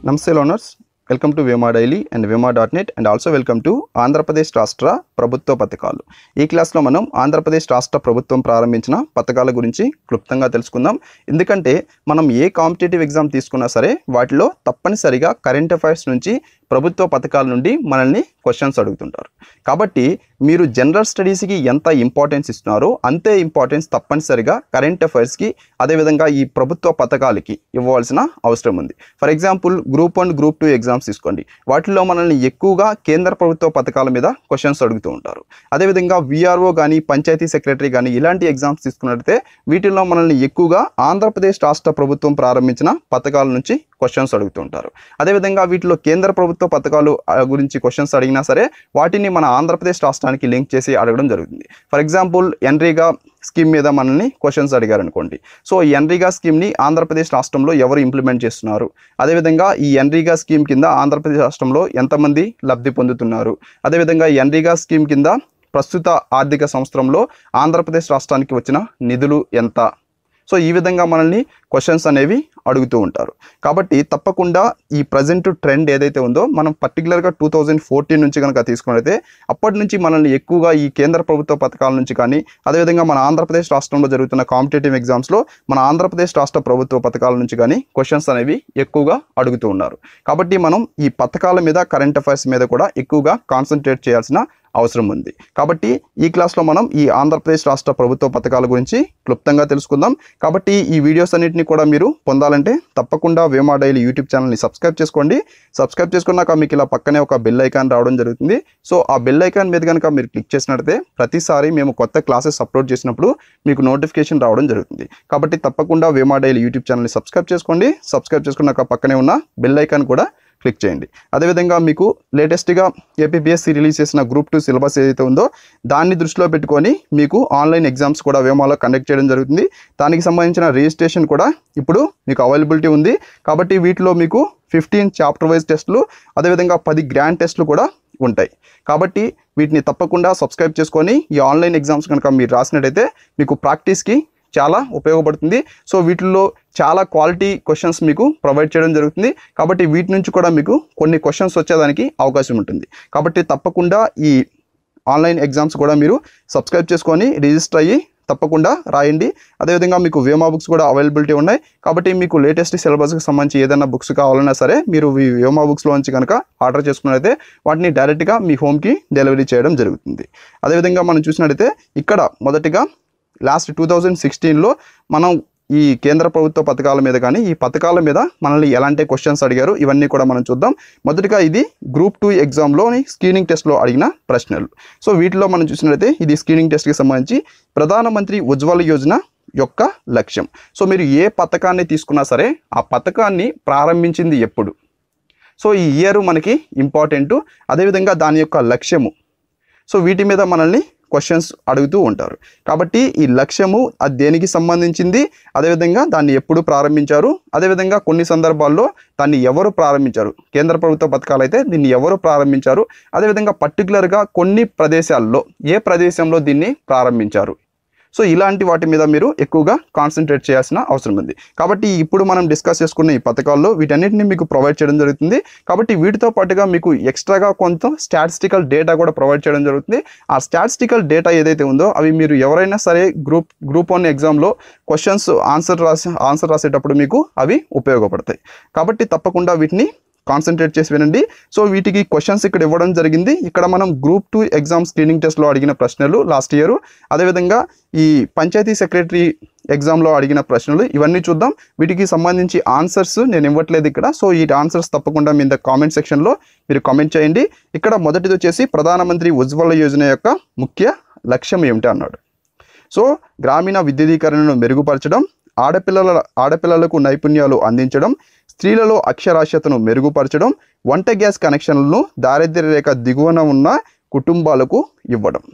నమస్తే learners welcome to Vema daily and Vema dot net and also welcome to Andhra Pradesh రాష్ట్ర ప్రభుత్వ పథకాలు ఈ క్లాస్లో మనం ఆంధ్రప్రదేశ్ రాష్ట్ర ప్రభుత్వం ప్రారంభించిన పథకాల గురించి క్లుప్తంగా తెలుసుకుందాం ఎందుకంటే మనం ఏ కాంపిటేటివ్ ఎగ్జామ్ తీసుకున్నా సరే వాటిలో తప్పనిసరిగా కరెంట్ అఫైర్స్ నుంచి ప్రభుత్వ పథకాల నుండి మనల్ని క్వశ్చన్స్ అడుగుతుంటారు కాబట్టి మీరు జనరల్ స్టడీస్కి ఎంత ఇంపార్టెన్స్ ఇస్తున్నారో అంతే ఇంపార్టెన్స్ తప్పనిసరిగా కరెంట్ అఫైర్స్కి అదేవిధంగా ఈ ప్రభుత్వ పథకాలకి ఇవ్వవలసిన అవసరం ఉంది for example group one group two exams తీసుకోండి వాటిలో మనల్ని ఎక్కువగా కేంద్ర ప్రభుత్వ పథకాల మీద క్వశ్చన్స్ అడుగుతూ ఉంటారు అదేవిధంగా విఆర్ఓ కానీ పంచాయతీ సెక్రటరీ కానీ ఇలాంటి ఎగ్జామ్స్ తీసుకున్నట్లయితే వీటిల్లో మనల్ని ఎక్కువగా ఆంధ్రప్రదేశ్ రాష్ట్ర ప్రభుత్వం ప్రారంభించిన పథకాల నుంచి క్వశ్చన్స్ అడుగుతూ ఉంటారు అదేవిధంగా వీటిలో కేంద్ర ప్రభుత్వ పథకాలు ఆ, గురించి క్వశ్చన్స్ అడిగినా సరే వాటిని మన ఆంధ్రప్రదేశ్ రాష్ట్రానికి లింక్ చేసి అడగడం జరుగుతుంది ఫర్ ఎగ్జాంపుల్ ఎన్రీగా స్కీమ్ మీద మనల్ని క్వశ్చన్స్ అడిగారు అనుకోండి సో ఈ ఎన్రీగా స్కీమ్ని ఆంధ్రప్రదేశ్ రాష్ట్రంలో ఎవరు ఇంప్లిమెంట్ చేస్తున్నారు అదేవిధంగా ఈ ఎన్రీగా స్కీమ్ కింద ఆంధ్రప్రదేశ్ రాష్ట్రంలో ఎంతమంది లబ్ధి పొందుతున్నారు అదేవిధంగా ఈ ఎన్రీగా స్కీమ్ కింద ప్రస్తుత ఆర్థిక సంవత్సరంలో ఆంధ్రప్రదేశ్ రాష్ట్రానికి వచ్చిన నిధులు ఎంత సో ఈ విధంగా మనల్ని క్వశ్చన్స్ అనేవి అడుగుతూ ఉంటారు కాబట్టి తప్పకుండా ఈ ప్రజెంట్ ట్రెండ్ ఏదైతే ఉందో మనం పర్టికులర్గా టూ థౌజండ్ ఫోర్టీన్ నుంచి కనుక తీసుకున్నట్లయితే అప్పటి నుంచి మనల్ని ఎక్కువగా ఈ కేంద్ర ప్రభుత్వ పథకాల నుంచి కానీ అదేవిధంగా మన ఆంధ్రప్రదేశ్ రాష్ట్రంలో జరుగుతున్న కాంపిటేటివ్ ఎగ్జామ్స్లో మన ఆంధ్రప్రదేశ్ రాష్ట్ర ప్రభుత్వ పథకాల నుంచి కానీ క్వశ్చన్స్ అనేవి ఎక్కువగా అడుగుతూ ఉన్నారు కాబట్టి మనం ఈ పథకాల మీద కరెంట్ అఫైర్స్ మీద కూడా ఎక్కువగా కాన్సన్ట్రేట్ చేయాల్సిన అవసరం ఉంది కాబట్టి ఈ క్లాస్లో మనం ఈ ఆంధ్రప్రదేశ్ రాష్ట్ర ప్రభుత్వ పథకాల గురించి క్లుప్తంగా తెలుసుకుందాం కాబట్టి ఈ వీడియోస్ అన్నింటినీ కూడా మీరు పొందాలంటే తప్పకుండా వేమా డైలీ యూట్యూబ్ ఛానల్ని సబ్స్క్రైబ్ చేసుకోండి సబ్స్క్రైబ్ చేసుకున్నాక మీకు ఇలా పక్కనే ఒక బెల్ ఐకాన్ రావడం జరుగుతుంది సో ఆ బెల్ ఐకాన్ మీద కనుక మీరు క్లిక్ చేసినట్లయితే ప్రతిసారి మేము కొత్త క్లాసెస్ అప్లోడ్ చేసినప్పుడు మీకు నోటిఫికేషన్ రావడం జరుగుతుంది కాబట్టి తప్పకుండా వేమా డైలీ యూట్యూబ్ ఛానల్ని సబ్స్క్రైబ్ చేసుకోండి సబ్స్క్రైబ్ చేసుకున్నాక పక్కనే ఉన్న బెల్ ఐకాన్ కూడా క్లిక్ చేయండి అదేవిధంగా మీకు లేటెస్ట్గా ఏపీపీఎస్సీ రిలీజ్ చేసిన గ్రూప్ టూ సిలబస్ ఏదైతే ఉందో దాన్ని దృష్టిలో పెట్టుకొని మీకు ఆన్లైన్ ఎగ్జామ్స్ కూడా వేమాలో కండక్ట్ చేయడం జరుగుతుంది దానికి సంబంధించిన రిజిస్ట్రేషన్ కూడా ఇప్పుడు మీకు అవైలబిలిటీ ఉంది కాబట్టి వీటిలో మీకు ఫిఫ్టీన్ చాప్టర్ వైజ్ టెస్టులు అదేవిధంగా పది గ్రాండ్ టెస్టులు కూడా ఉంటాయి కాబట్టి వీటిని తప్పకుండా సబ్స్క్రైబ్ చేసుకొని ఈ ఆన్లైన్ ఎగ్జామ్స్ కనుక మీరు రాసినట్టయితే మీకు ప్రాక్టీస్కి చాలా ఉపయోగపడుతుంది సో వీటిల్లో చాలా క్వాలిటీ క్వశ్చన్స్ మీకు ప్రొవైడ్ చేయడం జరుగుతుంది కాబట్టి వీటి నుంచి కూడా మీకు కొన్ని క్వశ్చన్స్ వచ్చేదానికి అవకాశం ఉంటుంది కాబట్టి తప్పకుండా ఈ ఆన్లైన్ ఎగ్జామ్స్ కూడా మీరు సబ్స్క్రైబ్ చేసుకొని రిజిస్టర్ అయ్యి తప్పకుండా రాయండి అదేవిధంగా మీకు వేమా బుక్స్ కూడా అవైలబిలిటీ ఉన్నాయి కాబట్టి మీకు లేటెస్ట్ సిలబస్కి సంబంధించి ఏదైనా బుక్స్ కావాలన్నా సరే మీరు ఈ వేమా బుక్స్లోంచి కనుక ఆర్డర్ చేసుకున్నట్లయితే వాటిని డైరెక్ట్గా మీ హోమ్కి డెలివరీ చేయడం జరుగుతుంది అదేవిధంగా మనం చూసినట్టయితే ఇక్కడ మొదటిగా లాస్ట్ టూ థౌజండ్ సిక్స్టీన్లో మనం ఈ కేంద్ర ప్రభుత్వ పథకాల మీద కానీ ఈ పథకాల మీద మనల్ని ఎలాంటి క్వశ్చన్స్ అడిగారు ఇవన్నీ కూడా మనం చూద్దాం మొదటిగా ఇది గ్రూప్ టూ ఎగ్జామ్లోని స్క్రీనింగ్ టెస్ట్లో అడిగిన ప్రశ్నలు సో వీటిలో మనం చూసినట్లయితే ఇది స్క్రీనింగ్ టెస్ట్కి సంబంధించి ప్రధానమంత్రి ఉజ్వల యోజన యొక్క లక్ష్యం సో మీరు ఏ పథకాన్ని తీసుకున్నా సరే ఆ పథకాన్ని ప్రారంభించింది ఎప్పుడు సో ఈ ఇయర్ మనకి ఇంపార్టెంట్ అదేవిధంగా దాని యొక్క లక్ష్యము సో వీటి మీద మనల్ని క్వశ్చన్స్ అడుగుతూ ఉంటారు కాబట్టి ఈ లక్ష్యము అది దేనికి సంబంధించింది అదేవిధంగా దాన్ని ఎప్పుడు ప్రారంభించారు అదేవిధంగా కొన్ని సందర్భాల్లో దాన్ని ఎవరు ప్రారంభించారు కేంద్ర ప్రభుత్వ పథకాలు అయితే దీన్ని ఎవరు ప్రారంభించారు అదేవిధంగా పర్టికులర్గా కొన్ని ప్రదేశాల్లో ఏ ప్రదేశంలో దీన్ని ప్రారంభించారు సో ఇలాంటి వాటి మీద మీరు ఎక్కువగా కాన్సన్ట్రేట్ చేయాల్సిన అవసరం ఉంది కాబట్టి ఇప్పుడు మనం డిస్కస్ చేసుకున్న ఈ పథకాల్లో వీటన్నిటిని మీకు ప్రొవైడ్ చేయడం జరుగుతుంది కాబట్టి వీటితో పాటుగా మీకు ఎక్స్ట్రాగా కొంత స్టాటిస్టికల్ డేటా కూడా ప్రొవైడ్ చేయడం జరుగుతుంది ఆ స్టాటిస్టికల్ డేటా ఏదైతే ఉందో అవి మీరు ఎవరైనా సరే గ్రూప్ గ్రూప్ వన్ ఎగ్జామ్లో క్వశ్చన్స్ ఆన్సర్ రాసి ఆన్సర్ రాసేటప్పుడు మీకు అవి ఉపయోగపడతాయి కాబట్టి తప్పకుండా వీటిని కాన్సన్ట్రేట్ చేసి వినండి సో వీటికి క్వశ్చన్స్ ఇక్కడ ఇవ్వడం జరిగింది ఇక్కడ మనం గ్రూప్ టూ ఎగ్జామ్ స్క్రీనింగ్ టెస్ట్లో అడిగిన ప్రశ్నలు లాస్ట్ ఇయర్ అదేవిధంగా ఈ పంచాయతీ సెక్రటరీ ఎగ్జామ్లో అడిగిన ప్రశ్నలు ఇవన్నీ చూద్దాం వీటికి సంబంధించి ఆన్సర్స్ నేను ఇవ్వట్లేదు ఇక్కడ సో ఈ ఆన్సర్స్ తప్పకుండా మీ కామెంట్ సెక్షన్లో మీరు కామెంట్ చేయండి ఇక్కడ మొదటిది వచ్చేసి ప్రధానమంత్రి ఉజ్వల యోజన యొక్క ముఖ్య లక్ష్యం ఏమిటి అన్నాడు సో గ్రామీణ విద్యుదీకరణను మెరుగుపరచడం ఆడపిల్లల ఆడపిల్లలకు నైపుణ్యాలు అందించడం స్త్రీలలో అక్షరాస్యతను మెరుగుపరచడం వంట గ్యాస్ కనెక్షన్లను దారిద్ర్య రేఖ దిగువన ఉన్న కుటుంబాలకు ఇవ్వడం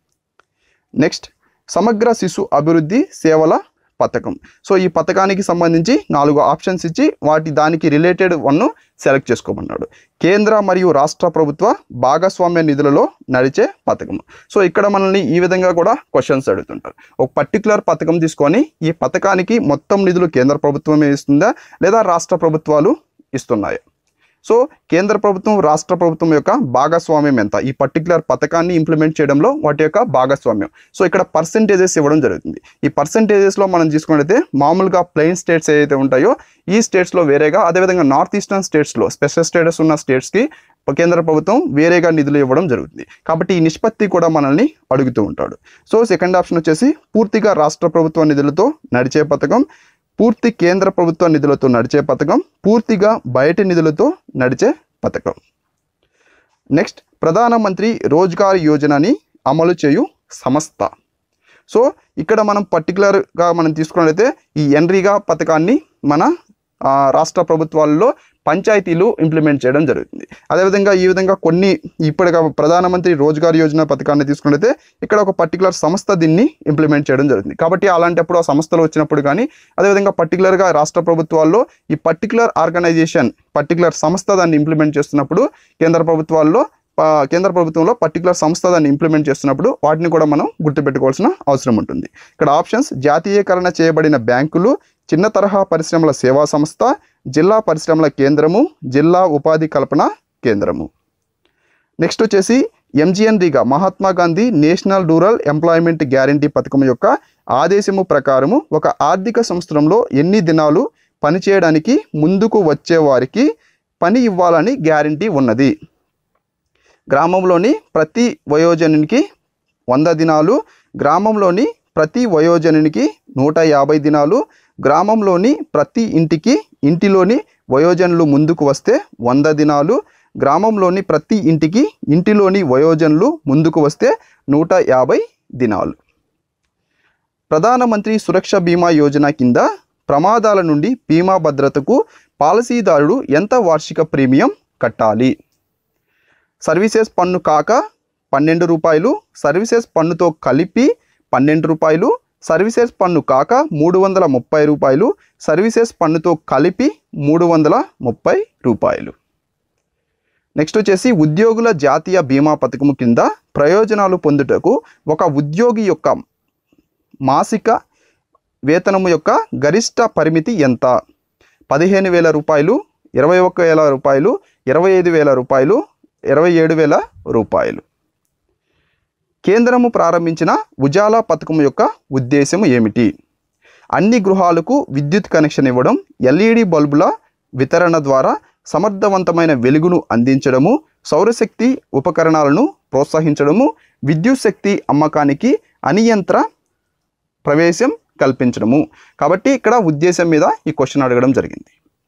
నెక్స్ట్ సమగ్ర శిశు అభివృద్ధి సేవల పథకం సో ఈ పథకానికి సంబంధించి నాలుగు ఆప్షన్స్ ఇచ్చి వాటి దానికి రిలేటెడ్ వన్ను సెలెక్ట్ చేసుకోమన్నాడు కేంద్ర మరియు రాష్ట్ర ప్రభుత్వ భాగస్వామ్య నిధులలో నడిచే పథకం సో ఇక్కడ మనల్ని ఈ విధంగా కూడా క్వశ్చన్స్ అడుగుతుంటారు ఒక పర్టికులర్ పథకం తీసుకొని ఈ పథకానికి మొత్తం నిధులు కేంద్ర ప్రభుత్వమే ఇస్తుందా లేదా రాష్ట్ర ప్రభుత్వాలు ఇస్తున్నాయా సో కేంద్ర ప్రభుత్వం రాష్ట్ర ప్రభుత్వం యొక్క భాగస్వామ్యం ఎంత ఈ పర్టికులర్ పథకాన్ని ఇంప్లిమెంట్ చేయడంలో వాటి యొక్క భాగస్వామ్యం సో ఇక్కడ పర్సెంటేజెస్ ఇవ్వడం జరుగుతుంది ఈ పర్సెంటేజెస్లో మనం తీసుకున్నట్లయితే మామూలుగా ప్లెయిన్ స్టేట్స్ ఏవైతే ఉంటాయో ఈ స్టేట్స్లో వేరేగా అదేవిధంగా నార్త్ ఈస్టర్న్ స్టేట్స్లో స్పెషల్ స్టేటస్ ఉన్న స్టేట్స్కి కేంద్ర ప్రభుత్వం వేరేగా నిధులు ఇవ్వడం జరుగుతుంది కాబట్టి ఈ నిష్పత్తి కూడా మనల్ని అడుగుతూ ఉంటాడు సో సెకండ్ ఆప్షన్ వచ్చేసి పూర్తిగా రాష్ట్ర ప్రభుత్వ నిధులతో నడిచే పథకం పూర్తి కేంద్ర ప్రభుత్వ నిధులతో నడిచే పథకం పూర్తిగా బయటి నిధులతో నడిచే పథకం నెక్స్ట్ ప్రధానమంత్రి రోజ్గార్ యోజనని అమలు చేయు సంస్థ సో ఇక్కడ మనం పర్టికులర్గా మనం తీసుకున్నట్లయితే ఈ ఎన్రీగా పథకాన్ని మన ఆ, రాష్ట్ర ప్రభుత్వాల్లో పంచాయతీలు ఇంప్లిమెంట్ చేయడం జరుగుతుంది అదేవిధంగా ఈ విధంగా కొన్ని ఇప్పటిగా ప్రధానమంత్రి రోజ్గార్ యోజన పథకాన్ని తీసుకున్నట్లయితే ఇక్కడ ఒక పర్టికులర్ సంస్థ దీన్ని ఇంప్లిమెంట్ చేయడం జరుగుతుంది కాబట్టి అలాంటప్పుడు ఆ సంస్థలు వచ్చినప్పుడు కానీ అదేవిధంగా పర్టికులర్గా రాష్ట్ర ప్రభుత్వాల్లో ఈ పర్టికులర్ ఆర్గనైజేషన్ పర్టికులర్ సంస్థ దాన్ని ఇంప్లిమెంట్ చేస్తున్నప్పుడు కేంద్ర ప్రభుత్వాల్లో ఆ, కేంద్ర ప్రభుత్వంలో పర్టికులర్ సంస్థ దాన్ని ఇంప్లిమెంట్ చేస్తున్నప్పుడు వాటిని కూడా మనం గుర్తుపెట్టుకోవాల్సిన అవసరం ఉంటుంది ఇక్కడ ఆప్షన్స్ జాతీయకరణ చేయబడిన బ్యాంకులు చిన్న తరహా పరిశ్రమల సేవా సంస్థ జిల్లా పరిశ్రమల కేంద్రము జిల్లా ఉపాధి కల్పన కేంద్రము నెక్స్ట్ వచ్చేసి ఎంజిఎన్రీగా Mahatma Gandhi national rural employment guarantee పథకం యొక్క ఆదేశము ప్రకారము ఒక ఆర్థిక సంవత్సరంలో ఎన్ని దినాలు పనిచేయడానికి ముందుకు వచ్చే వారికి పని ఇవ్వాలని గ్యారంటీ ఉన్నది గ్రామంలోని ప్రతి వయోజనునికి వంద దినాలు గ్రామంలోని ప్రతి వయోజనునికి నూట యాభై దినాలు గ్రామంలోని ప్రతి ఇంటికి ఇంటిలోని వయోజనులు ముందుకు వస్తే వంద దినాలు గ్రామంలోని ప్రతి ఇంటికి ఇంటిలోని వయోజనులు ముందుకు వస్తే నూట యాభై దినాలు ప్రధానమంత్రి సురక్ష బీమా యోజన కింద ప్రమాదాల నుండి బీమా భద్రతకు పాలసీదారుడు ఎంత వార్షిక ప్రీమియం కట్టాలి సర్వీసెస్ పన్ను కాక పన్నెండు రూపాయలు సర్వీసెస్ పన్నుతో కలిపి పన్నెండు రూపాయలు సర్వీసెస్ పన్ను కాక మూడు వందల ముప్పై రూపాయలు సర్వీసెస్ పన్నుతో కలిపి మూడు వందల ముప్పై రూపాయలు నెక్స్ట్ వచ్చేసి ఉద్యోగుల జాతీయ బీమా పథకం కింద ప్రయోజనాలు పొందుటకు ఒక ఉద్యోగి యొక్క మాసిక వేతనము యొక్క గరిష్ట పరిమితి ఎంత పదిహేను వేల రూపాయలు ఇరవై ఒక్క వేల రూపాయలు ఇరవై ఐదు వేల రూపాయలు ఇరవై ఏడు వేల రూపాయలు కేంద్రము ప్రారంభించిన ఉజాలా పథకం యొక్క ఉద్దేశము ఏమిటి అన్ని గృహాలకు విద్యుత్ కనెక్షన్ ఇవ్వడం ఎల్ఈడి బల్బుల వితరణ ద్వారా సమర్థవంతమైన వెలుగును అందించడము సౌరశక్తి ఉపకరణాలను ప్రోత్సహించడము విద్యుత్ శక్తి అమ్మకానికి అనియంత్ర ప్రవేశం కల్పించడము కాబట్టి ఇక్కడ ఉద్దేశం మీద ఈ క్వశ్చన్ అడగడం జరిగింది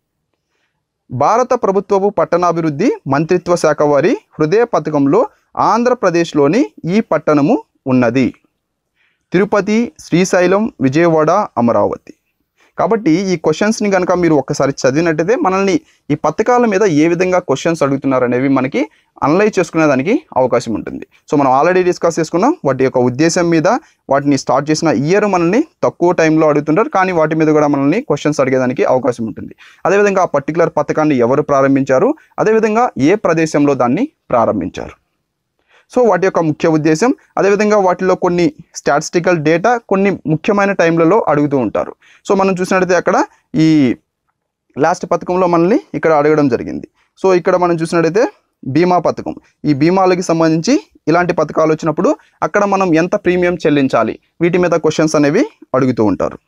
భారత ప్రభుత్వపు పట్టణాభివృద్ధి మంత్రిత్వ శాఖ వారి హృదయ పథకంలో ఆంధ్రప్రదేశ్లోని ఈ పట్టణము ఉన్నది తిరుపతి శ్రీశైలం విజయవాడ అమరావతి కాబట్టి ఈ క్వశ్చన్స్ని కనుక మీరు ఒక్కసారి చదివినట్టయితే మనల్ని ఈ పథకాల మీద ఏ విధంగా క్వశ్చన్స్ అడుగుతున్నారు అనేవి మనకి అనలైజ్ చేసుకునే దానికి అవకాశం ఉంటుంది సో మనం ఆల్రెడీ డిస్కస్ చేసుకున్నాం వాటి యొక్క ఉద్దేశం మీద వాటిని స్టార్ట్ చేసిన ఇయర్ మనల్ని తక్కువ టైంలో అడుగుతుంటారు కానీ వాటి మీద కూడా మనల్ని క్వశ్చన్స్ అడిగేదానికి అవకాశం ఉంటుంది అదేవిధంగా ఆ పర్టికులర్ పథకాన్ని ఎవరు ప్రారంభించారు అదేవిధంగా ఏ ప్రదేశంలో దాన్ని ప్రారంభించారు సో వాటి యొక్క ముఖ్య ఉద్దేశం అదేవిధంగా వాటిలో కొన్ని స్టాటిస్టికల్ డేటా కొన్ని ముఖ్యమైన టైంలలో అడుగుతూ ఉంటారు సో మనం చూసినట్లయితే అక్కడ ఈ లాస్ట్ పథకంలో మనల్ని ఇక్కడ అడగడం జరిగింది సో ఇక్కడ మనం చూసినట్లయితే బీమా పథకం ఈ బీమాలకి సంబంధించి ఇలాంటి పథకాలు వచ్చినప్పుడు అక్కడ మనం ఎంత ప్రీమియం చెల్లించాలి వీటి మీద క్వశ్చన్స్ అనేవి అడుగుతూ ఉంటారు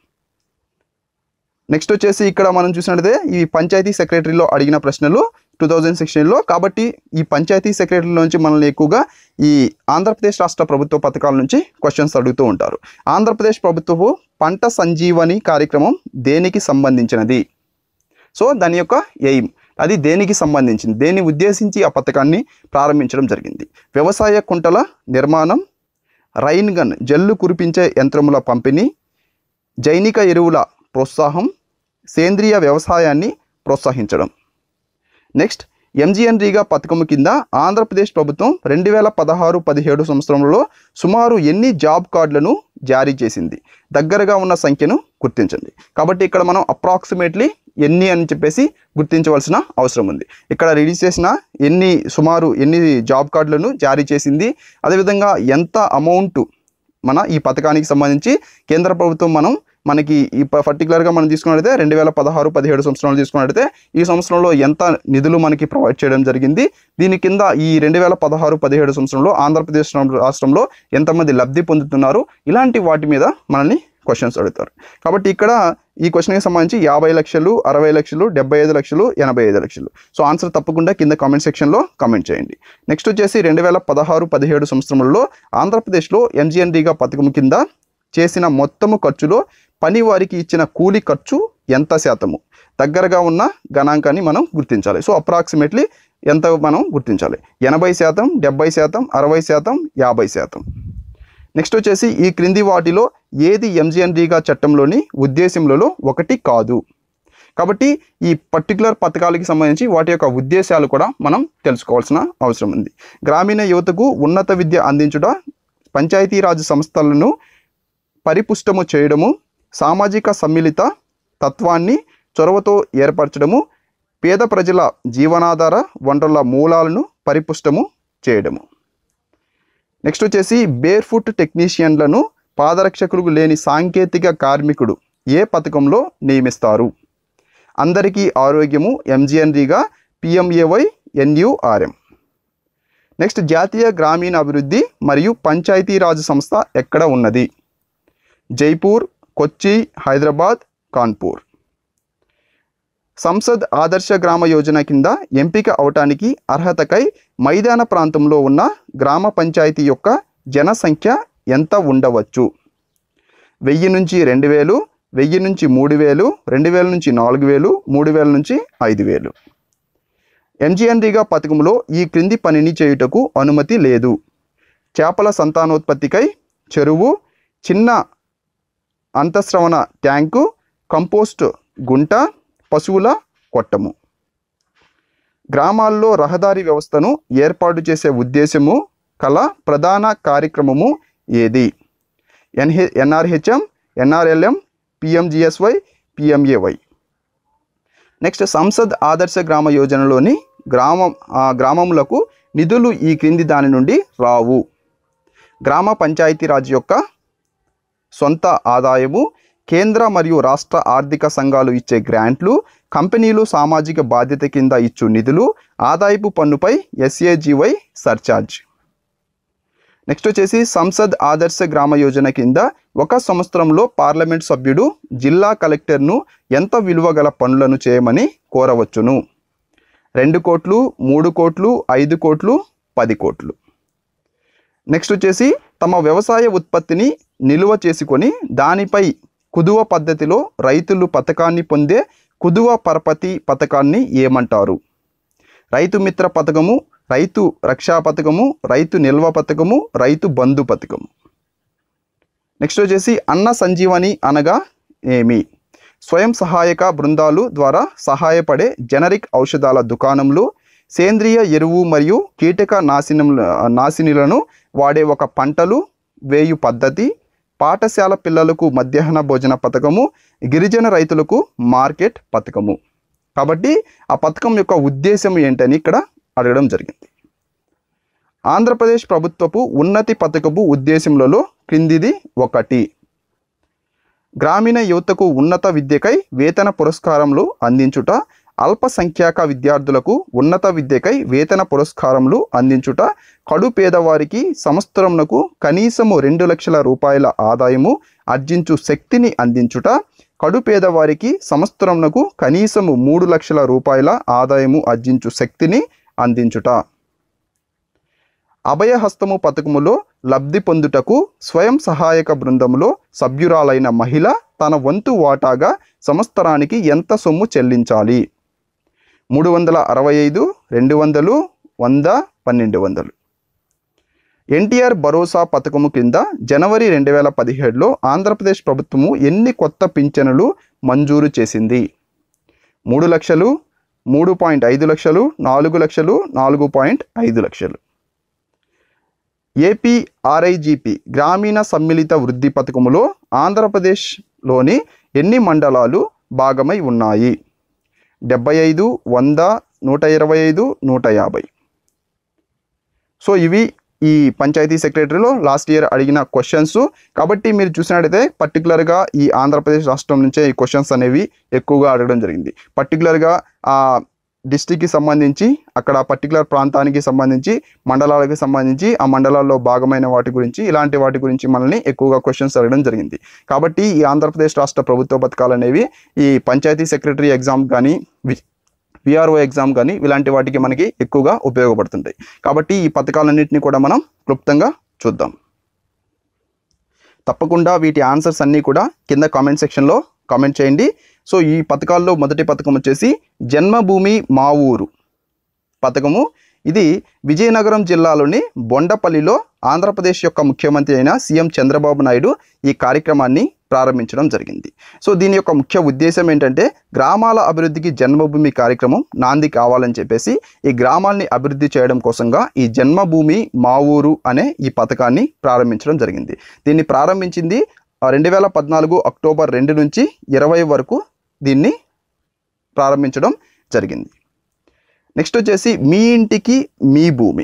నెక్స్ట్ వచ్చేసి ఇక్కడ మనం చూసినట్లయితే ఈ పంచాయతీ సెక్రటరీలో అడిగిన ప్రశ్నలు టూ థౌజండ్ సిక్స్టీన్లో కాబట్టి ఈ పంచాయతీ సెక్రటరీ నుంచి మనల్ని ఎక్కువగా ఈ ఆంధ్రప్రదేశ్ రాష్ట్ర ప్రభుత్వ పథకాల నుంచి క్వశ్చన్స్ అడుగుతూ ఉంటారు ఆంధ్రప్రదేశ్ ప్రభుత్వపు పంట సంజీవని కార్యక్రమం దేనికి సంబంధించినది సో దాని యొక్క ఎయిమ్ అది దేనికి సంబంధించింది దేన్ని ఉద్దేశించి ఆ పథకాన్ని ప్రారంభించడం జరిగింది వ్యవసాయ కుంటల నిర్మాణం రైన్ గన్ జల్లు కురిపించే యంత్రముల పంపిణీ జైనిక ఎరువుల ప్రోత్సాహం సేంద్రియ వ్యవసాయాన్ని ప్రోత్సహించడం నెక్స్ట్ ఎంజిఎన్రీగా పథకం కింద ఆంధ్రప్రదేశ్ ప్రభుత్వం రెండు వేల పదహారు పదిహేడు సంవత్సరంలో సుమారు ఎన్ని జాబ్ కార్డులను జారీ చేసింది దగ్గరగా ఉన్న సంఖ్యను గుర్తించండి కాబట్టి ఇక్కడ మనం అప్రాక్సిమేట్లీ ఎన్ని అని చెప్పేసి గుర్తించవలసిన అవసరం ఉంది ఇక్కడ రిలీజ్ చేసిన ఎన్ని సుమారు ఎన్ని జాబ్ కార్డులను జారీ చేసింది అదేవిధంగా ఎంత అమౌంట్ మన ఈ పథకానికి సంబంధించి కేంద్ర ప్రభుత్వం మనం మనకి ఈ పర్టికులర్గా మనం తీసుకున్నట్లయితే రెండు వేల పదహారు పదిహేడు సంవత్సరాలు తీసుకున్నట్లయితే ఈ సంవత్సరంలో ఎంత నిధులు మనకి ప్రొవైడ్ చేయడం జరిగింది దీని కింద ఈ రెండు వేల పదహారు పదిహేడు సంవత్సరంలో ఆంధ్రప్రదేశ్ రాష్ట్రంలో ఎంతమంది లబ్ధి పొందుతున్నారు ఇలాంటి వాటి మీద మనల్ని క్వశ్చన్స్ అడుగుతారు కాబట్టి ఇక్కడ ఈ క్వశ్చన్కి సంబంధించి యాభై లక్షలు అరవై లక్షలు డెబ్బై ఐదు లక్షలు ఎనభై ఐదు లక్షలు సో ఆన్సర్ తప్పకుండా కింద కామెంట్ సెక్షన్లో కామెంట్ చేయండి నెక్స్ట్ వచ్చేసి రెండు వేల పదహారు పదిహేడు సంవత్సరంలో ఆంధ్రప్రదేశ్లో ఎంజిఎన్డీగా పథకం కింద చేసిన మొత్తము ఖర్చులో పని వారికి ఇచ్చిన కూలి ఖర్చు ఎంత శాతము దగ్గరగా ఉన్న గణాంకాన్ని మనం గుర్తించాలి సో అప్రాక్సిమేట్లీ ఎంత మనం గుర్తించాలి ఎనభై శాతం డెబ్బై శాతం అరవై శాతం యాభై శాతం నెక్స్ట్ వచ్చేసి ఈ క్రింది వాటిలో ఏది ఎంజిఎన్డీగా చట్టంలోని ఉద్దేశములలో ఒకటి కాదు కాబట్టి ఈ పర్టికులర్ పథకాలకి సంబంధించి వాటి యొక్క ఉద్దేశాలు కూడా మనం తెలుసుకోవాల్సిన అవసరం ఉంది గ్రామీణ యువతకు ఉన్నత విద్య అందించుట పంచాయతీరాజ్ సంస్థలను పరిపుష్టము చేయడము సామాజిక సమ్మిళిత తత్వాన్ని చొరవతో ఏర్పరచడము పేద ప్రజల జీవనాధార వనరుల మూలాలను పరిపుష్టము చేయడము నెక్స్ట్ వచ్చేసి బేర్ ఫుట్ టెక్నీషియన్లను పాదరక్షకులు లేని సాంకేతిక కార్మికుడు ఏ పథకంలో నియమిస్తారు అందరికీ ఆరోగ్యము ఎంజిఎన్డీగా పిఎంఏవై ఎన్యుఆర్ఎం నెక్స్ట్ జాతీయ గ్రామీణ అభివృద్ధి మరియు పంచాయతీరాజ్ సంస్థ ఎక్కడ ఉన్నది జైపూర్ కొచ్చి హైదరాబాద్ కాన్పూర్ సంసద్ ఆదర్శ గ్రామ యోజన కింద ఎంపిక అవటానికి అర్హతకై మైదాన ప్రాంతంలో ఉన్న గ్రామ పంచాయతీ యొక్క జనసంఖ్య ఎంత ఉండవచ్చు వెయ్యి నుంచి రెండు వేలు వెయ్యి నుంచి మూడు వేలు రెండు వేల నుంచి నాలుగు వేలు మూడు వేల నుంచి ఐదు వేలు ఎంజిఎన్డీగా పథకంలో ఈ క్రింది పనిని చేయుటకు అనుమతి లేదు చేపల సంతానోత్పత్తికై చెరువు చిన్న అంతఃస్రవణ ట్యాంకు కంపోస్ట్ గుంట పశువుల కొట్టము గ్రామాల్లో రహదారి వ్యవస్థను ఏర్పాటు చేసే ఉద్దేశము కల ప్రధాన కార్యక్రమము ఏది ఎన్హె NRHM NRLM PMGSY PMAY next Sansad Adarsh Gram యోజనలోని గ్రామం ఆ గ్రామములకు నిధులు ఈ క్రింది దాని నుండి రావు గ్రామ పంచాయతీరాజ్ యొక్క సొంత ఆదాయము కేంద్ర మరియు రాష్ట్ర ఆర్థిక సంఘాలు ఇచ్చే గ్రాంట్లు కంపెనీలు సామాజిక బాధ్యత కింద ఇచ్చు నిధులు ఆదాయపు పన్నుపై ఎస్ఏజీవై సర్చార్జ్ నెక్స్ట్ వచ్చేసి సంసద్ ఆదర్శ గ్రామ యోజన కింద ఒక సంవత్సరంలో పార్లమెంట్ సభ్యుడు జిల్లా కలెక్టర్ను ఎంత విలువ గల పనులను చేయమని కోరవచ్చును రెండు కోట్లు మూడు కోట్లు ఐదు కోట్లు పది కోట్లు నెక్స్ట్ వచ్చేసి తమ వ్యవసాయ ఉత్పత్తిని నిలువ చేసుకొని దానిపై కుదువ పద్ధతిలో రైతులు పథకాన్ని పొందే కుదువ పరపతి పథకాన్ని ఏమంటారు రైతు మిత్ర పథకము రైతు రక్షా పథకము రైతు నిల్వ పథకము రైతు బంధు పథకము నెక్స్ట్ వచ్చేసి అన్న సంజీవని అనగా ఏమి స్వయం సహాయక బృందాలు ద్వారా సహాయపడే జనరిక్ ఔషధాల దుకాణంలో సేంద్రియ ఎరువు మరియు కీటక నాశనముల నాశినులను వాడే ఒక పంటలు వేయు పద్ధతి పాఠశాల పిల్లలకు మధ్యాహ్న భోజన పథకము గిరిజన రైతులకు మార్కెట్ పథకము కాబట్టి ఆ పథకం యొక్క ఉద్దేశం ఏంటని ఇక్కడ అడగడం జరిగింది ఆంధ్రప్రదేశ్ ప్రభుత్వపు ఉన్నతి పథకపు ఉద్దేశములలో క్రిందిది ఒకటి గ్రామీణ యువతకు ఉన్నత విద్యకై వేతన పురస్కారములు అందించుట అల్పసంఖ్యాక విద్యార్థులకు ఉన్నత విద్యకై వేతన పురస్కారములు అందించుట కడు పేదవారికి సంవత్సరమునకు కనీసము రెండు లక్షల రూపాయల ఆదాయము ఆర్జించు శక్తిని అందించుట కడు పేదవారికి సంవత్సరమునకు కనీసము మూడు లక్షల రూపాయల ఆదాయము ఆర్జించు శక్తిని అందించుట అభయహస్తము పథకములో లబ్ధి పొందుటకు స్వయం సహాయక బృందములో సభ్యురాలైన మహిళ తన వంతు వాటాగా సంవత్సరానికి ఎంత సొమ్ము చెల్లించాలి మూడు వందల అరవై ఐదు రెండు వందలు వంద పన్నెండు వందలు ఎన్టీఆర్ భరోసా పథకము కింద జనవరి రెండు వేల పదిహేడులో ఆంధ్రప్రదేశ్ ప్రభుత్వము ఎన్ని కొత్త పింఛనులు మంజూరు చేసింది మూడు లక్షలు మూడు పాయింట్ ఐదు లక్షలు నాలుగు లక్షలు నాలుగు పాయింట్ ఐదు లక్షలు ఏపీ ఆర్ఐజిపి గ్రామీణ సమ్మిళిత వృద్ధి పథకములో ఆంధ్రప్రదేశ్లోని ఎన్ని మండలాలు భాగమై ఉన్నాయి డెబ్బై ఐదు వంద నూట ఇరవై ఐదు నూట యాభై సో ఇవి ఈ పంచాయతీ సెక్రటరీలో లాస్ట్ ఇయర్ అడిగిన క్వశ్చన్స్ కాబట్టి మీరు చూసినట్టయితే పర్టికులర్గా ఈ ఆంధ్రప్రదేశ్ రాష్ట్రం నుంచే ఈ క్వశ్చన్స్ అనేవి ఎక్కువగా అడగడం జరిగింది పర్టికులర్గా ఆ డిస్టిక్కి సంబంధించి అక్కడ పర్టికులర్ ప్రాంతానికి సంబంధించి మండలాలకు సంబంధించి ఆ మండలాల్లో భాగమైన వాటి గురించి ఇలాంటి వాటి గురించి మనల్ని ఎక్కువగా క్వశ్చన్స్ అడగడం జరిగింది కాబట్టి ఈ ఆంధ్రప్రదేశ్ రాష్ట్ర ప్రభుత్వ పథకాలు అనేవి ఈ పంచాయతీ సెక్రటరీ ఎగ్జామ్ కానీ విఆర్ఓ ఎగ్జామ్ కానీ ఇలాంటి వాటికి మనకి ఎక్కువగా ఉపయోగపడుతుంటాయి కాబట్టి ఈ పథకాలన్నింటినీ కూడా మనం క్లుప్తంగా చూద్దాం తప్పకుండా వీటి ఆన్సర్స్ అన్నీ కూడా కింద కామెంట్ సెక్షన్లో కామెంట్ చేయండి సో ఈ పథకాల్లో మొదటి పథకం వచ్చేసి జన్మభూమి మా ఊరు పథకము ఇది విజయనగరం జిల్లాలోని బొండపల్లిలో ఆంధ్రప్రదేశ్ యొక్క ముఖ్యమంత్రి అయిన సీఎం చంద్రబాబు నాయుడు ఈ కార్యక్రమాన్ని ప్రారంభించడం జరిగింది సో దీని యొక్క ముఖ్య ఉద్దేశం ఏంటంటే గ్రామాల అభివృద్ధికి జన్మభూమి కార్యక్రమం నాంది కావాలని చెప్పేసి ఈ గ్రామాల్ని అభివృద్ధి చేయడం కోసంగా ఈ జన్మభూమి మా ఊరు అనే ఈ పథకాన్ని ప్రారంభించడం జరిగింది దీన్ని ప్రారంభించింది రెండు వేల పద్నాలుగు అక్టోబర్ రెండు నుంచి ఇరవై వరకు దీన్ని ప్రారంభించడం జరిగింది నెక్స్ట్ వచ్చేసి మీ ఇంటికి మీ భూమి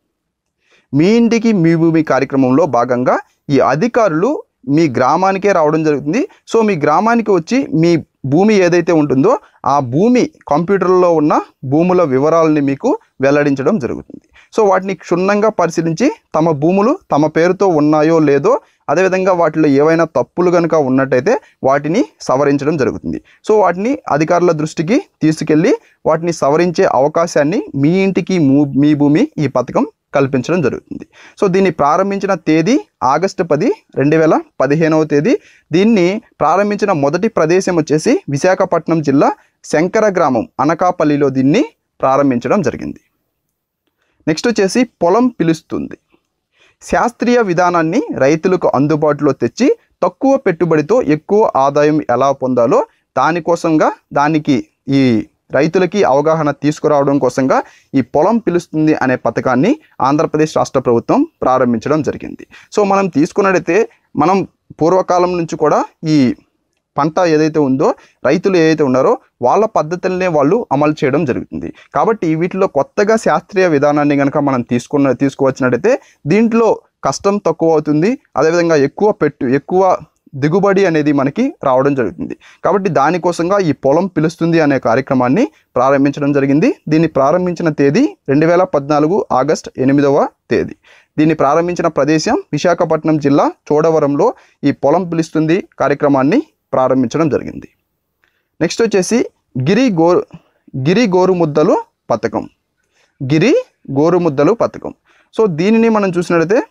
మీ ఇంటికి మీ భూమి కార్యక్రమంలో భాగంగా ఈ అధికారులు మీ గ్రామానికే రావడం జరుగుతుంది సో మీ గ్రామానికి వచ్చి మీ భూమి ఏదైతే ఉంటుందో ఆ భూమి కంప్యూటర్లో ఉన్న భూముల వివరాలని మీకు వెల్లడించడం జరుగుతుంది సో వాటిని క్షుణ్ణంగా పరిశీలించి తమ భూములు తమ పేరుతో ఉన్నాయో లేదో అదేవిధంగా వాటిలో ఏవైనా తప్పులు కనుక ఉన్నట్టయితే వాటిని సవరించడం జరుగుతుంది సో వాటిని అధికారుల దృష్టికి తీసుకెళ్ళి వాటిని సవరించే అవకాశాన్ని మీ ఇంటికి మూ- మీ భూమి ఈ పథకం కల్పించడం జరుగుతుంది సో దీన్ని ప్రారంభించిన తేదీ ఆగస్టు పది రెండు వేల పదిహేనవ తేదీ దీన్ని ప్రారంభించిన మొదటి ప్రదేశం వచ్చేసి విశాఖపట్నం జిల్లా శంకర గ్రామం అనకాపల్లిలో దీన్ని ప్రారంభించడం జరిగింది నెక్స్ట్ వచ్చేసి పొలం పిలుస్తుంది శాస్త్రీయ విధానాన్ని రైతులకు అందుబాటులో తెచ్చి తక్కువ పెట్టుబడితో ఎక్కువ ఆదాయం ఎలా పొందాలో దానికోసంగా దానికి ఈ రైతులకి అవగాహన తీసుకురావడం కోసంగా ఈ పొలం పిలుస్తుంది అనే పథకాన్ని ఆంధ్రప్రదేశ్ రాష్ట్ర ప్రభుత్వం ప్రారంభించడం జరిగింది సో మనం తీసుకున్నట్టయితే మనం పూర్వకాలం నుంచి కూడా ఈ పంట ఏదైతే ఉందో రైతులు ఏదైతే ఉన్నారో వాళ్ళ పద్ధతులనే వాళ్ళు అమలు చేయడం జరుగుతుంది కాబట్టి వీటిలో కొత్తగా శాస్త్రీయ విధానాన్ని కనుక మనం తీసుకున్న తీసుకువచ్చినట్టయితే దీంట్లో కష్టం తక్కువ అవుతుంది అదేవిధంగా ఎక్కువ పెట్టు ఎక్కువ దిగుబడి అనేది మనకి రావడం జరుగుతుంది కాబట్టి దానికోసంగా ఈ పొలం పిలుస్తుంది అనే కార్యక్రమాన్ని ప్రారంభించడం జరిగింది దీన్ని ప్రారంభించిన తేదీ రెండు వేల పద్నాలుగు ఆగస్ట్ ఎనిమిదవ తేదీ దీన్ని ప్రారంభించిన ప్రదేశం విశాఖపట్నం జిల్లా చోడవరంలో ఈ పొలం పిలుస్తుంది కార్యక్రమాన్ని ప్రారంభించడం జరిగింది నెక్స్ట్ వచ్చేసి గిరి గోరు గిరి గోరుముద్దలు పథకం గిరి గోరుముద్దలు పథకం సో దీనిని మనం చూసినట్లయితే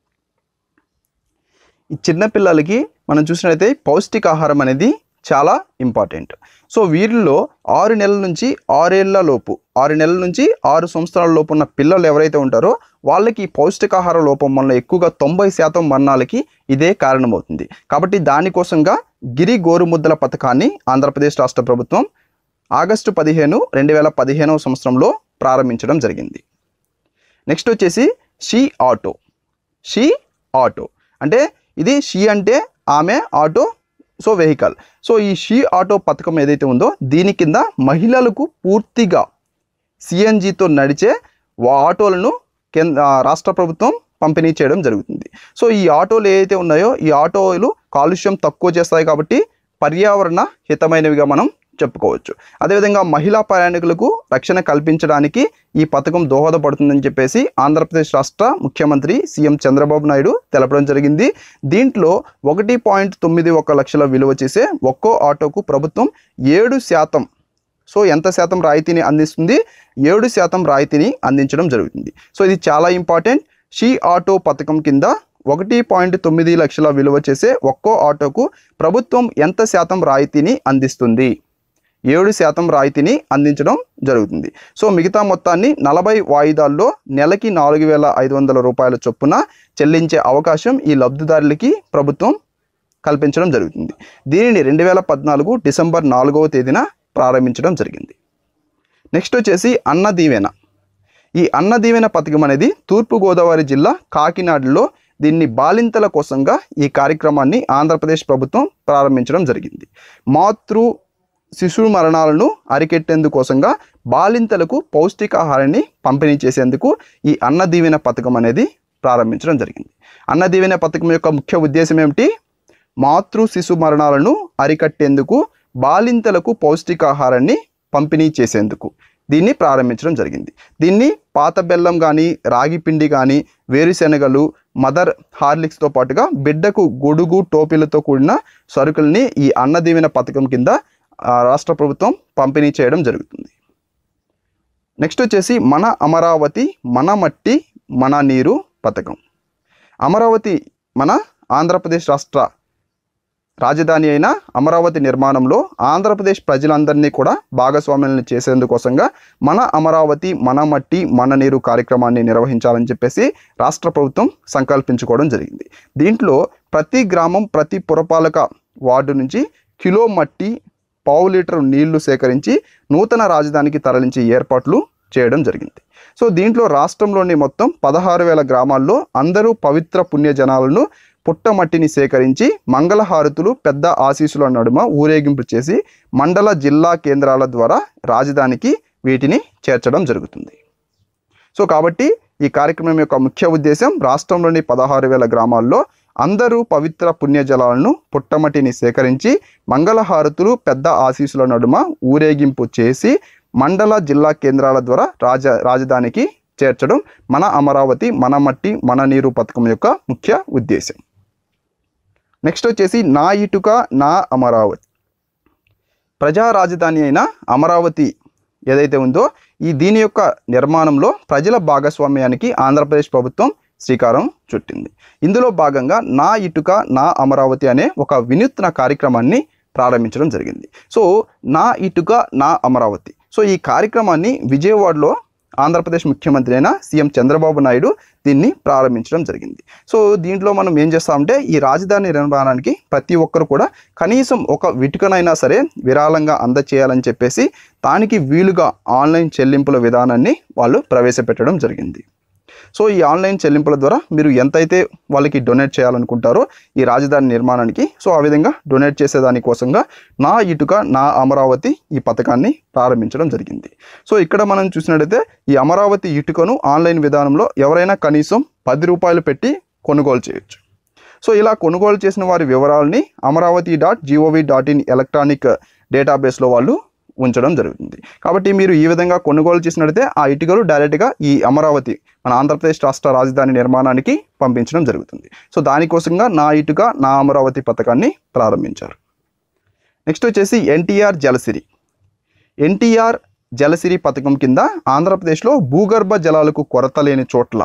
ఈ చిన్నపిల్లలకి మనం చూసినట్లయితే పౌష్టికాహారం అనేది చాలా ఇంపార్టెంట్ సో వీరిలో ఆరు నెలల నుంచి ఆరేళ్ల లోపు ఆరు నెలల నుంచి ఆరు సంవత్సరాల లోపు ఉన్న పిల్లలు ఎవరైతే ఉంటారో వాళ్ళకి ఈ పౌష్టికాహార లోపం వల్ల ఎక్కువగా తొంభై శాతం మరణాలకి ఇదే కారణమవుతుంది కాబట్టి దానికోసంగా గిరి గోరుముద్దల పథకాన్ని ఆంధ్రప్రదేశ్ రాష్ట్ర ప్రభుత్వం ఆగస్టు పదిహేను రెండు వేల పదిహేనవ సంవత్సరంలో ప్రారంభించడం జరిగింది నెక్స్ట్ వచ్చేసి షీ ఆటో షీ ఆటో అంటే ఇది షీ అంటే ఆమె ఆటో సో వెహికల్ సో ఈ షీ ఆటో పథకం ఏదైతే ఉందో దీని కింద మహిళలకు పూర్తిగా సిఎన్జితో నడిచే వా- ఆటోలను కేంద్ర రాష్ట్ర ప్రభుత్వం పంపిణీ చేయడం జరుగుతుంది సో ఈ ఆటోలు ఏవైతే ఉన్నాయో ఈ ఆటోలు కాలుష్యం తక్కువ చేస్తాయి కాబట్టి పర్యావరణ హితమైనవిగా మనం చెప్పుకోవచ్చు అదేవిధంగా మహిళా ప్రయాణికులకు రక్షణ కల్పించడానికి ఈ పథకం దోహదపడుతుందని చెప్పేసి ఆంధ్రప్రదేశ్ రాష్ట్ర ముఖ్యమంత్రి సీఎం చంద్రబాబు నాయుడు తెలపడం జరిగింది దీంట్లో ఒకటి పాయింట్ తొమ్మిది ఒక లక్షల విలువ చేసే ఒక్కో ఆటోకు ప్రభుత్వం ఏడు శాతం సో ఎంత శాతం రాయితీని అందిస్తుంది ఏడు శాతం రాయితీని అందించడం జరుగుతుంది సో ఇది చాలా ఇంపార్టెంట్ షీ ఆటో పథకం కింద ఒకటి పాయింట్ తొమ్మిది లక్షల విలువ చేసే ఒక్కో ఆటోకు ప్రభుత్వం ఎంత శాతం రాయితీని అందిస్తుంది ఏడు శాతం రాయితీని అందించడం జరుగుతుంది సో మిగతా మొత్తాన్ని నలభై వాయిదాల్లో నెలకి నాలుగు వేల ఐదు వందల రూపాయల చొప్పున చెల్లించే అవకాశం ఈ లబ్ధిదారులకి ప్రభుత్వం కల్పించడం జరుగుతుంది దీనిని రెండు వేల పద్నాలుగు డిసెంబర్ నాలుగవ తేదీన ప్రారంభించడం జరిగింది నెక్స్ట్ వచ్చేసి అన్న దీవెన ఈ అన్న దీవెన పథకం అనేది తూర్పుగోదావరి జిల్లా కాకినాడలో దీన్ని బాలింతల కోసంగా ఈ కార్యక్రమాన్ని ఆంధ్రప్రదేశ్ ప్రభుత్వం ప్రారంభించడం జరిగింది మాతృ శిశు మరణాలను అరికెట్టేందుకోసంగా బాలింతలకు పౌష్టికాహారాన్ని పంపిణీ చేసేందుకు ఈ అన్న దీవెన పథకం అనేది ప్రారంభించడం జరిగింది అన్న దీవెన పథకం యొక్క ముఖ్య ఉద్దేశం ఏమిటి మాతృ శిశు మరణాలను అరికట్టేందుకు బాలింతలకు పౌష్టికాహారాన్ని పంపిణీ చేసేందుకు దీన్ని ప్రారంభించడం జరిగింది దీన్ని పాత బెల్లం కానీ రాగి పిండి కానీ వేరుశెనగలు మదర్ హార్లిక్స్తో పాటుగా బిడ్డకు గొడుగు టోపీలతో కూడిన సరుకుల్ని ఈ అన్న దీవెన పథకం కింద ఆ, రాష్ట్ర ప్రభుత్వం పంపిణీ చేయడం జరుగుతుంది నెక్స్ట్ వచ్చేసి మన అమరావతి మన మట్టి మన నీరు పథకం అమరావతి మన ఆంధ్రప్రదేశ్ రాష్ట్ర రాజధాని అయిన అమరావతి నిర్మాణంలో ఆంధ్రప్రదేశ్ ప్రజలందరినీ కూడా భాగస్వామ్యాలను చేసేందుకోసంగా మన అమరావతి మన మట్టి మన నీరు కార్యక్రమాన్ని నిర్వహించాలని చెప్పేసి రాష్ట్ర ప్రభుత్వం సంకల్పించుకోవడం జరిగింది దీంట్లో ప్రతి గ్రామం ప్రతి పురపాలక వార్డు నుంచి కిలో మట్టి పావు లీటర్ నీళ్లు సేకరించి నూతన రాజధానికి తరలించే ఏర్పాట్లు చేయడం జరిగింది సో దీంట్లో రాష్ట్రంలోని మొత్తం పదహారు వేల గ్రామాల్లో అందరూ పవిత్ర పుణ్యజనాలను పుట్టమట్టిని సేకరించి మంగళహారతులు పెద్ద ఆశీస్సుల నడుమ ఊరేగింపు చేసి మండల జిల్లా కేంద్రాల ద్వారా రాజధానికి వీటిని చేర్చడం జరుగుతుంది సో కాబట్టి ఈ కార్యక్రమం యొక్క ముఖ్య ఉద్దేశం రాష్ట్రంలోని పదహారు వేల గ్రామాల్లో అందరూ పవిత్ర పుణ్యజలాలను పుట్టమటిని సేకరించి మంగళహారతులు పెద్ద ఆశీస్సుల నడుమ ఊరేగింపు చేసి మండల జిల్లా కేంద్రాల ద్వారా రాజ రాజధానికి చేర్చడం మన అమరావతి మన మట్టి మన నీరు పథకం యొక్క ముఖ్య ఉద్దేశం నెక్స్ట్ వచ్చేసి నా ఇటుక నా అమరావతి ప్రజా రాజధాని అయిన అమరావతి ఏదైతే ఉందో ఈ దీని యొక్క నిర్మాణంలో ప్రజల భాగస్వామ్యానికి ఆంధ్రప్రదేశ్ ప్రభుత్వం శ్రీకారం చుట్టింది ఇందులో భాగంగా నా ఇటుక నా అమరావతి అనే ఒక వినూత్న కార్యక్రమాన్ని ప్రారంభించడం జరిగింది సో నా ఇటుక నా అమరావతి సో ఈ కార్యక్రమాన్ని విజయవాడలో ఆంధ్రప్రదేశ్ ముఖ్యమంత్రి అయిన సీఎం చంద్రబాబు నాయుడు దీన్ని ప్రారంభించడం జరిగింది సో దీంట్లో మనం ఏం చేస్తామంటే ఈ రాజధాని నిర్మాణానికి ప్రతి ఒక్కరు కూడా కనీసం ఒక విటుకనైనా సరే విరాళంగా అందచేయాలని చెప్పేసి దానికి వీలుగా ఆన్లైన్ చెల్లింపుల విధానాన్ని వాళ్ళు ప్రవేశపెట్టడం జరిగింది సో ఈ ఆన్లైన్ చెల్లింపుల ద్వారా మీరు ఎంతైతే వాళ్ళకి డొనేట్ చేయాలనుకుంటారో ఈ రాజధాని నిర్మాణానికి సో ఆ విధంగా డొనేట్ చేసేదాని కోసంగా నా ఇటుక నా అమరావతి ఈ పథకాన్ని ప్రారంభించడం జరిగింది సో ఇక్కడ మనం చూసినట్టయితే ఈ అమరావతి ఇటుకను ఆన్లైన్ విధానంలో ఎవరైనా కనీసం పది రూపాయలు పెట్టి కొనుగోలు చేయొచ్చు సో ఇలా కొనుగోలు చేసిన వారి వివరాలని Amaravati dot gov dot in electronic డేటాబేస్లో వాళ్ళు ఉంచడం జరుగుతుంది కాబట్టి మీరు ఈ విధంగా కొనుగోలు చేసినట్లయితే ఆ ఇటుకలు డైరెక్ట్గా ఈ అమరావతి మన ఆంధ్రప్రదేశ్ రాష్ట్ర రాజధాని నిర్మాణానికి పంపించడం జరుగుతుంది సో దానికోసంగా నా ఇటుక నా అమరావతి పథకాన్ని ప్రారంభించారు నెక్స్ట్ వచ్చేసి ఎన్టీఆర్ జలసిరి ఎన్టీఆర్ జలసిరి పథకం కింద ఆంధ్రప్రదేశ్లో భూగర్భ జలాలకు కొరత లేని చోట్ల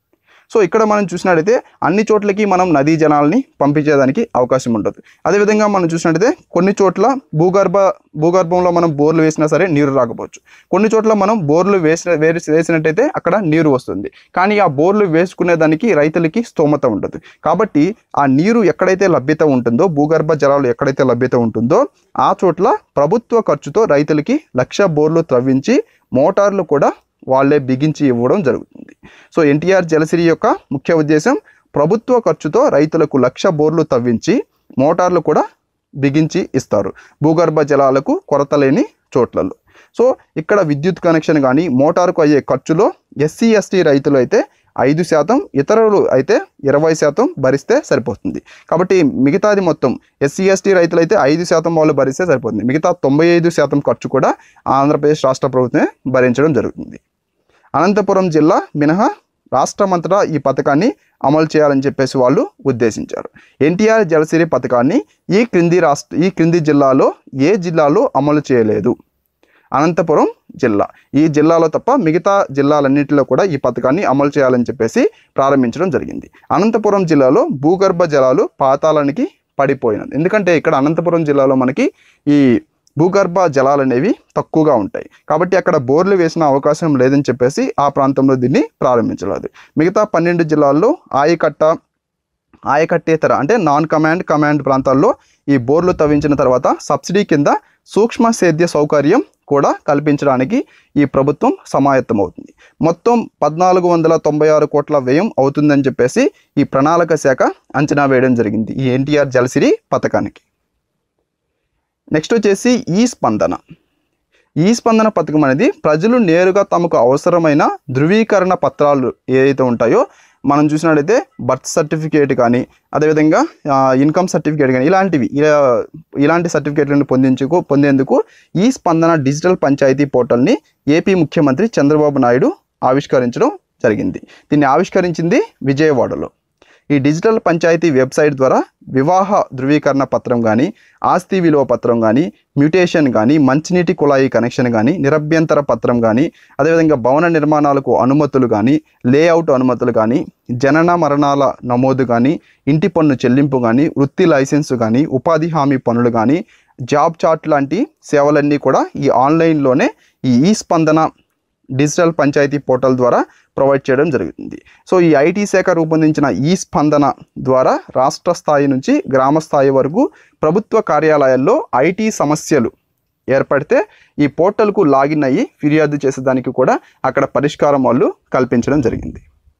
సో ఇక్కడ మనం చూసినట్టయితే అన్ని చోట్లకి మనం నదీ జలాల్ని పంపించేదానికి అవకాశం ఉండదు అదేవిధంగా మనం చూసినట్టయితే కొన్ని చోట్ల భూగర్భ భూగర్భంలో మనం బోర్లు వేసినా సరే నీరు రాకపోవచ్చు కొన్ని చోట్ల మనం బోర్లు వేసిన వేసి వేసినట్టయితే అక్కడ నీరు వస్తుంది కానీ ఆ బోర్లు వేసుకునే దానికి రైతులకి స్తోమత ఉండదు కాబట్టి ఆ నీరు ఎక్కడైతే లభ్యత ఉంటుందో భూగర్భ జలాలు ఎక్కడైతే లభ్యత ఉంటుందో ఆ చోట్ల ప్రభుత్వ ఖర్చుతో రైతులకి లక్ష బోర్లు త్రవ్వించి మోటార్లు కూడా వాళ్ళే బిగించి ఇవ్వడం జరుగుతుంది సో ఎన్టీఆర్ జలసిరి యొక్క ముఖ్య ఉద్దేశం ప్రభుత్వ ఖర్చుతో రైతులకు లక్ష బోర్లు తవ్వించి మోటార్లు కూడా బిగించి ఇస్తారు భూగర్భ జలాలకు కొరత లేని చోట్లలో సో ఇక్కడ విద్యుత్ కనెక్షన్ కానీ మోటార్కు అయ్యే ఖర్చులో ఎస్సీ ఎస్టీ రైతులు అయితే ఐదు శాతం ఇతరులు అయితే ఇరవై శాతం భరిస్తే సరిపోతుంది కాబట్టి మిగతాది మొత్తం ఎస్సీ ఎస్టీ రైతులు అయితే ఐదు శాతం వాళ్ళు భరిస్తే సరిపోతుంది మిగతా తొంభై ఐదు శాతం ఖర్చు కూడా ఆంధ్రప్రదేశ్ రాష్ట్ర ప్రభుత్వమే భరించడం జరుగుతుంది అనంతపురం జిల్లా మినహా రాష్ట్రమంతటా ఈ పథకాన్ని అమలు చేయాలని చెప్పేసి వాళ్ళు ఉద్దేశించారు ఎన్టీఆర్ జలసిరి పథకాన్ని ఈ క్రింది రాష్ట్ర ఈ క్రింది జిల్లాలో ఏ జిల్లాలో అమలు చేయలేదు అనంతపురం జిల్లా ఈ జిల్లాలో తప్ప మిగతా జిల్లాలన్నింటిలో కూడా ఈ పథకాన్ని అమలు చేయాలని చెప్పేసి ప్రారంభించడం జరిగింది అనంతపురం జిల్లాలో భూగర్భ జలాలు పాతాళానికి పడిపోయినది ఎందుకంటే ఇక్కడ అనంతపురం జిల్లాలో మనకి ఈ భూగర్భ జలాలు అనేవి తక్కువగా ఉంటాయి కాబట్టి అక్కడ బోర్లు వేసిన అవకాశం లేదని చెప్పేసి ఆ ప్రాంతంలో దీన్ని ప్రారంభించలేదు మిగతా పన్నెండు జిల్లాల్లో ఆయకట్ట ఆయకట్టేతర అంటే నాన్ కమాండ్ కమాండ్ ప్రాంతాల్లో ఈ బోర్లు తవ్వించిన తర్వాత సబ్సిడీ కింద సూక్ష్మ సేద్య సౌకర్యం కూడా కల్పించడానికి ఈ ప్రభుత్వం సమాయత్తమవుతుంది మొత్తం పద్నాలుగు వందల తొంభై ఆరు కోట్ల వ్యయం అవుతుందని చెప్పేసి ఈ ప్రణాళిక శాఖ అంచనా వేయడం జరిగింది ఈ ఎన్టీఆర్ జలసిరి పథకానికి నెక్స్ట్ వచ్చేసి ఈ స్పందన ఈ స్పందన పథకం అనేది ప్రజలు నేరుగా తమకు అవసరమైన ధృవీకరణ పత్రాలు ఏదైతే ఉంటాయో మనం చూసినట్లయితే బర్త్ సర్టిఫికేట్ కానీ అదేవిధంగా ఆ, ఇన్కమ్ సర్టిఫికేట్ కానీ ఇలాంటివి ఇలా ఇలాంటి సర్టిఫికేట్లను పొందించుకు పొందేందుకు ఈ స్పందన డిజిటల్ పంచాయతీ పోర్టల్ని ఏపీ ముఖ్యమంత్రి చంద్రబాబు నాయుడు ఆవిష్కరించడం జరిగింది దీన్ని ఆవిష్కరించింది విజయవాడలో ఈ డిజిటల్ పంచాయతీ వెబ్సైట్ ద్వారా వివాహ ధృవీకరణ పత్రం కానీ ఆస్తి విలువ పత్రం కానీ మ్యూటేషన్ కానీ మంచినీటి కుళాయి కనెక్షన్ కానీ నిరభ్యంతర పత్రం కానీ అదేవిధంగా భవన నిర్మాణాలకు అనుమతులు కానీ లేఅవుట్ అనుమతులు కానీ జనన మరణాల నమోదు కానీ ఇంటి పన్ను చెల్లింపు కానీ వృత్తి లైసెన్సు కానీ ఉపాధి హామీ పనులు కానీ జాబ్ చార్ట్ లాంటి సేవలన్నీ కూడా ఈ ఆన్లైన్లోనే ఈ ఈ స్పందన డిజిటల్ పంచాయతీ పోర్టల్ ద్వారా ప్రొవైడ్ చేయడం జరుగుతుంది సో ఈ ఐటీ శాఖ రూపొందించిన ఈ స్పందన ద్వారా రాష్ట్ర స్థాయి నుంచి గ్రామ స్థాయి వరకు ప్రభుత్వ కార్యాలయాల్లో ఐటీ సమస్యలు ఏర్పడితే ఈ పోర్టల్కు లాగిన్ అయ్యి ఫిర్యాదు చేసేదానికి కూడా అక్కడ పరిష్కారం వాళ్ళు కల్పించడం జరిగింది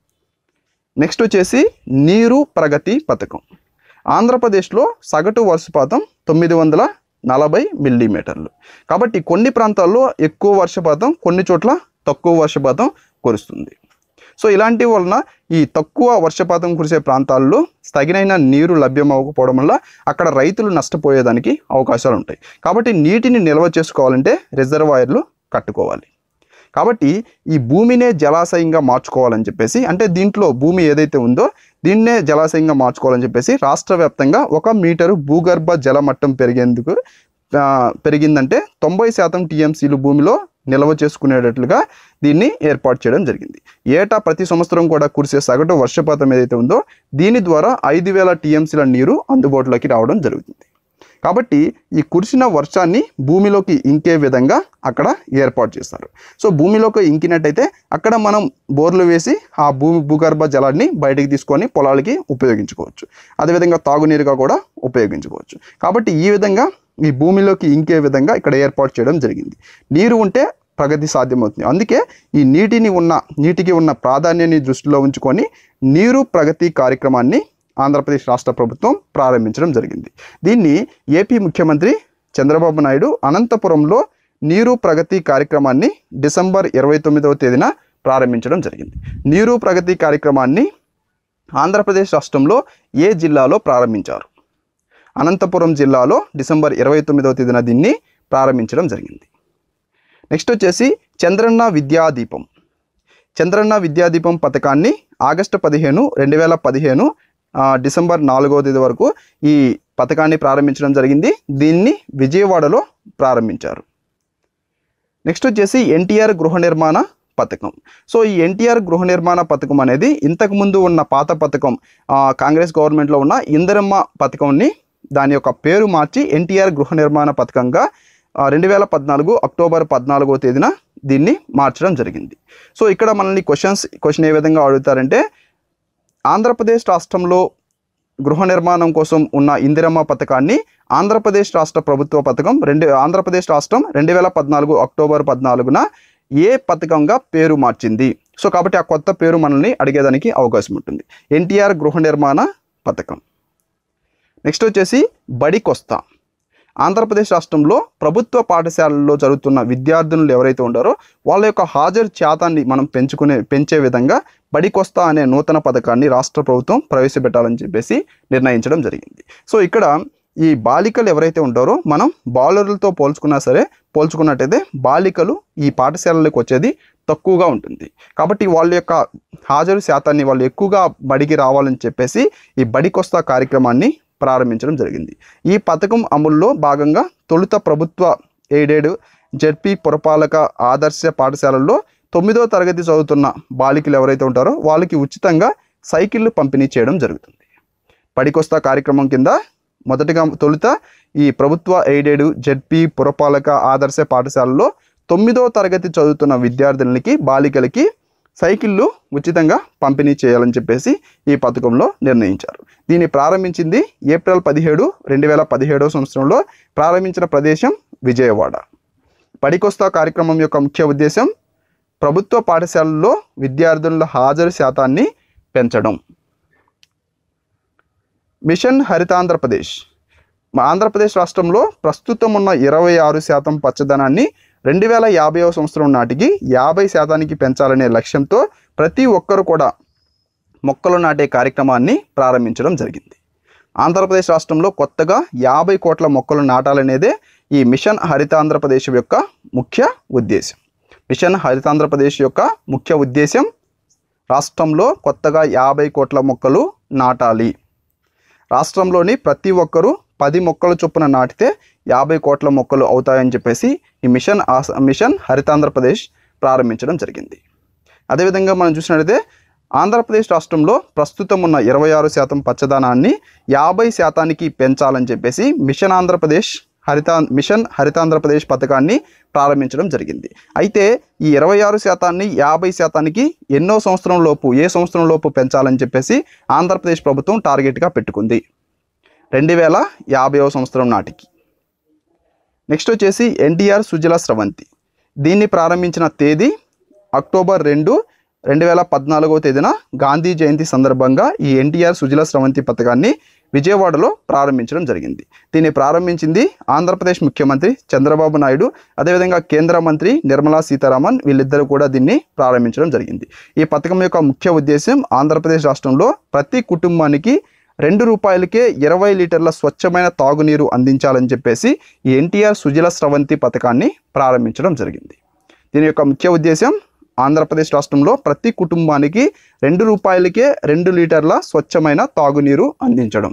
నెక్స్ట్ వచ్చేసి నీరు ప్రగతి పథకం ఆంధ్రప్రదేశ్లో సగటు వర్షపాతం తొమ్మిది వందల నలభై మిల్లీమీటర్లు కాబట్టి కొన్ని ప్రాంతాల్లో ఎక్కువ వర్షపాతం కొన్ని చోట్ల తక్కువ వర్షపాతం కురుస్తుంది సో ఇలాంటి వలన ఈ తక్కువ వర్షపాతం కురిసే ప్రాంతాల్లో తగినైన నీరు లభ్యం అవ్వకపోవడం వల్ల అక్కడ రైతులు నష్టపోయేదానికి అవకాశాలు ఉంటాయి కాబట్టి నీటిని నిల్వ చేసుకోవాలంటే రిజర్వాయర్లు కట్టుకోవాలి కాబట్టి ఈ భూమినే జలాశయంగా మార్చుకోవాలని చెప్పేసి అంటే దీంట్లో భూమి ఏదైతే ఉందో దీన్నే జలాశయంగా మార్చుకోవాలని చెప్పేసి రాష్ట్ర వ్యాప్తంగా ఒక మీటరు భూగర్భ జలమట్టం పెరిగేందుకు ఆ, పెరిగిందంటే తొంభై శాతం టీఎంసీలు భూమిలో నిల్వ చేసుకునేటట్లుగా దీన్ని ఏర్పాటు చేయడం జరిగింది ఏటా ప్రతి సంవత్సరం కూడా కురిసే సగటు వర్షపాతం ఏదైతే ఉందో దీని ద్వారా ఐదు వేల టీఎంసీల నీరు అందుబాటులోకి రావడం జరుగుతుంది కాబట్టి ఈ కురిసిన వర్షాన్ని భూమిలోకి ఇంకే విధంగా అక్కడ ఏర్పాటు చేస్తారు సో భూమిలోకి ఇంకినట్టయితే అక్కడ మనం బోర్లు వేసి ఆ భూమి భూగర్భ జలాన్ని బయటికి తీసుకొని పొలాలకి ఉపయోగించుకోవచ్చు అదేవిధంగా తాగునీరుగా కూడా ఉపయోగించుకోవచ్చు కాబట్టి ఈ విధంగా ఈ భూమిలోకి ఇంకే విధంగా ఇక్కడ ఏర్పాటు చేయడం జరిగింది నీరు ఉంటే ప్రగతి సాధ్యమవుతుంది అందుకే ఈ నీటిని ఉన్న నీటికి ఉన్న ప్రాధాన్యాన్ని దృష్టిలో ఉంచుకొని నీరు ప్రగతి కార్యక్రమాన్ని ఆంధ్రప్రదేశ్ రాష్ట్ర ప్రభుత్వం ప్రారంభించడం జరిగింది దీన్ని ఏపీ ముఖ్యమంత్రి చంద్రబాబు నాయుడు అనంతపురంలో నీరు ప్రగతి కార్యక్రమాన్ని డిసెంబర్ ఇరవై తొమ్మిదవ తేదీన ప్రారంభించడం జరిగింది నీరు ప్రగతి కార్యక్రమాన్ని ఆంధ్రప్రదేశ్ రాష్ట్రంలో ఏ జిల్లాలో ప్రారంభించారు అనంతపురం జిల్లాలో డిసెంబర్ ఇరవై తొమ్మిదవ తేదీన దీన్ని ప్రారంభించడం జరిగింది నెక్స్ట్ వచ్చేసి చంద్రన్న విద్యాదీపం చంద్రన్న విద్యాదీపం పథకాన్ని ఆగస్టు పదిహేను రెండు వేల పదిహేను ఆ, డిసెంబర్ నాలుగవ తేదీ వరకు ఈ పథకాన్ని ప్రారంభించడం జరిగింది దీన్ని విజయవాడలో ప్రారంభించారు నెక్స్ట్ వచ్చేసి ఎన్టీఆర్ గృహ నిర్మాణ పథకం సో ఈ ఎన్టీఆర్ గృహ నిర్మాణ పథకం అనేది ఇంతకు ముందు ఉన్న పాత పథకం ఆ, కాంగ్రెస్ గవర్నమెంట్లో ఉన్న ఇందిరమ్మ పథకంని దాని యొక్క పేరు మార్చి ఎన్టీఆర్ గృహ నిర్మాణ పథకంగా రెండు వేల పద్నాలుగు అక్టోబర్ పద్నాలుగో తేదీన దీన్ని మార్చడం జరిగింది సో ఇక్కడ మనల్ని క్వశ్చన్స్ క్వశ్చన్ ఏ విధంగా అడుగుతారంటే ఆంధ్రప్రదేశ్ రాష్ట్రంలో గృహ నిర్మాణం కోసం ఉన్న ఇందిరమ్మ పథకాన్ని ఆంధ్రప్రదేశ్ రాష్ట్ర ప్రభుత్వ పథకం రెండు ఆంధ్రప్రదేశ్ రాష్ట్రం రెండు వేల పద్నాలుగు అక్టోబర్ పద్నాలుగున ఏ పథకంగా పేరు మార్చింది సో కాబట్టి ఆ కొత్త పేరు మనల్ని అడిగేదానికి అవకాశం ఉంటుంది ఎన్టీఆర్ గృహ నిర్మాణ పథకం నెక్స్ట్ వచ్చేసి బడికొస్తా ఆంధ్రప్రదేశ్ రాష్ట్రంలో ప్రభుత్వ పాఠశాలల్లో జరుగుతున్న విద్యార్థినులు ఎవరైతే ఉండారో వాళ్ళ యొక్క హాజరు శాతాన్ని మనం పెంచుకునే పెంచే విధంగా బడికొస్తా అనే నూతన పథకాన్ని రాష్ట్ర ప్రభుత్వం ప్రవేశపెట్టాలని చెప్పేసి నిర్ణయించడం జరిగింది సో ఇక్కడ ఈ బాలికలు ఎవరైతే ఉంటారో మనం బాలులతో పోల్చుకున్నా సరే పోల్చుకున్నట్టయితే బాలికలు ఈ పాఠశాలలకు వచ్చేది తక్కువగా ఉంటుంది కాబట్టి వాళ్ళ యొక్క హాజరు శాతాన్ని వాళ్ళు ఎక్కువగా బడికి రావాలని చెప్పేసి ఈ బడికొస్తా కార్యక్రమాన్ని ప్రారంభించడం జరిగింది ఈ పథకం అమలులో భాగంగా తొలుత ప్రభుత్వ ఎయిడెడ్ జెడ్పీ పురపాలక ఆదర్శ పాఠశాలల్లో తొమ్మిదో తరగతి చదువుతున్న బాలికలు ఎవరైతే ఉంటారో వాళ్ళకి ఉచితంగా సైకిళ్ళు పంపిణీ చేయడం జరుగుతుంది బడికొస్తా కార్యక్రమం కింద మొదటగా తొలుత ఈ ప్రభుత్వ ఎయిడెడ్ జెడ్పీ పురపాలక ఆదర్శ పాఠశాలలో తొమ్మిదో తరగతి చదువుతున్న విద్యార్థులకి బాలికలకి సైకిళ్ళు ఉచితంగా పంపిణీ చేయాలని చెప్పేసి ఈ పథకంలో నిర్ణయించారు దీన్ని ప్రారంభించింది ఏప్రిల్ పదిహేడు రెండు వేల పదిహేడవ సంవత్సరంలో ప్రారంభించిన ప్రదేశం విజయవాడ పడికొస్తా కార్యక్రమం యొక్క ముఖ్య ఉద్దేశం ప్రభుత్వ పాఠశాలల్లో విద్యార్థుల హాజరు శాతాన్ని పెంచడం మిషన్ హరితాంధ్రప్రదేశ్ మా ఆంధ్రప్రదేశ్ రాష్ట్రంలో ప్రస్తుతం ఉన్న ఇరవై ఆరు శాతం పచ్చదనాన్ని రెండు వేల యాభైవ సంవత్సరం నాటికి యాభై శాతానికి పెంచాలనే లక్ష్యంతో ప్రతి ఒక్కరు కూడా మొక్కలు నాటే కార్యక్రమాన్ని ప్రారంభించడం జరిగింది ఆంధ్రప్రదేశ్ రాష్ట్రంలో కొత్తగా యాభై కోట్ల మొక్కలు నాటాలనేదే ఈ మిషన్ హరితాంధ్రప్రదేశ్ యొక్క ముఖ్య ఉద్దేశం మిషన్ హరితాంధ్రప్రదేశ్ యొక్క ముఖ్య ఉద్దేశం రాష్ట్రంలో కొత్తగా యాభై కోట్ల మొక్కలు నాటాలి రాష్ట్రంలోని ప్రతి ఒక్కరూ పది మొక్కలు చొప్పున నాటితే యాభై కోట్ల మొక్కలు అవుతాయని చెప్పేసి ఈ మిషన్ ఆస మిషన్ హరితాంధ్రప్రదేశ్ ప్రారంభించడం జరిగింది అదేవిధంగా మనం చూసినట్లయితే ఆంధ్రప్రదేశ్ రాష్ట్రంలో ప్రస్తుతం ఉన్న ఇరవై ఆరు శాతం పచ్చదనాన్ని యాభై శాతానికి పెంచాలని చెప్పేసి మిషన్ ఆంధ్రప్రదేశ్ హరితా మిషన్ హరితాంధ్రప్రదేశ్ పథకాన్ని ప్రారంభించడం జరిగింది అయితే ఈ ఇరవై ఆరు శాతాన్ని యాభై శాతానికి ఎన్నో సంవత్సరం లోపు ఏ సంవత్సరం లోపు పెంచాలని చెప్పేసి ఆంధ్రప్రదేశ్ ప్రభుత్వం టార్గెట్గా పెట్టుకుంది రెండు వేల యాభైవ సంవత్సరం నాటికి నెక్స్ట్ వచ్చేసి ఎన్టీఆర్ సుజల స్రవంతి దీన్ని ప్రారంభించిన తేదీ అక్టోబర్ రెండు రెండు వేల పద్నాలుగవ తేదీన గాంధీ జయంతి సందర్భంగా ఈ ఎన్టీఆర్ సుజల స్రవంతి పథకాన్ని విజయవాడలో ప్రారంభించడం జరిగింది దీన్ని ప్రారంభించింది ఆంధ్రప్రదేశ్ ముఖ్యమంత్రి చంద్రబాబు నాయుడు అదేవిధంగా కేంద్ర మంత్రి నిర్మలా సీతారామన్ వీళ్ళిద్దరూ కూడా దీన్ని ప్రారంభించడం జరిగింది ఈ పథకం యొక్క ముఖ్య ఉద్దేశం ఆంధ్రప్రదేశ్ రాష్ట్రంలో ప్రతి కుటుంబానికి రెండు రూపాయలకే ఇరవై లీటర్ల స్వచ్ఛమైన తాగునీరు అందించాలని చెప్పేసి ఈ ఎన్టీఆర్ సుజల స్రవంతి పథకాన్ని ప్రారంభించడం జరిగింది దీని యొక్క ముఖ్య ఉద్దేశం ఆంధ్రప్రదేశ్ రాష్ట్రంలో ప్రతి కుటుంబానికి రెండు రూపాయలకే రెండు లీటర్ల స్వచ్ఛమైన తాగునీరు అందించడం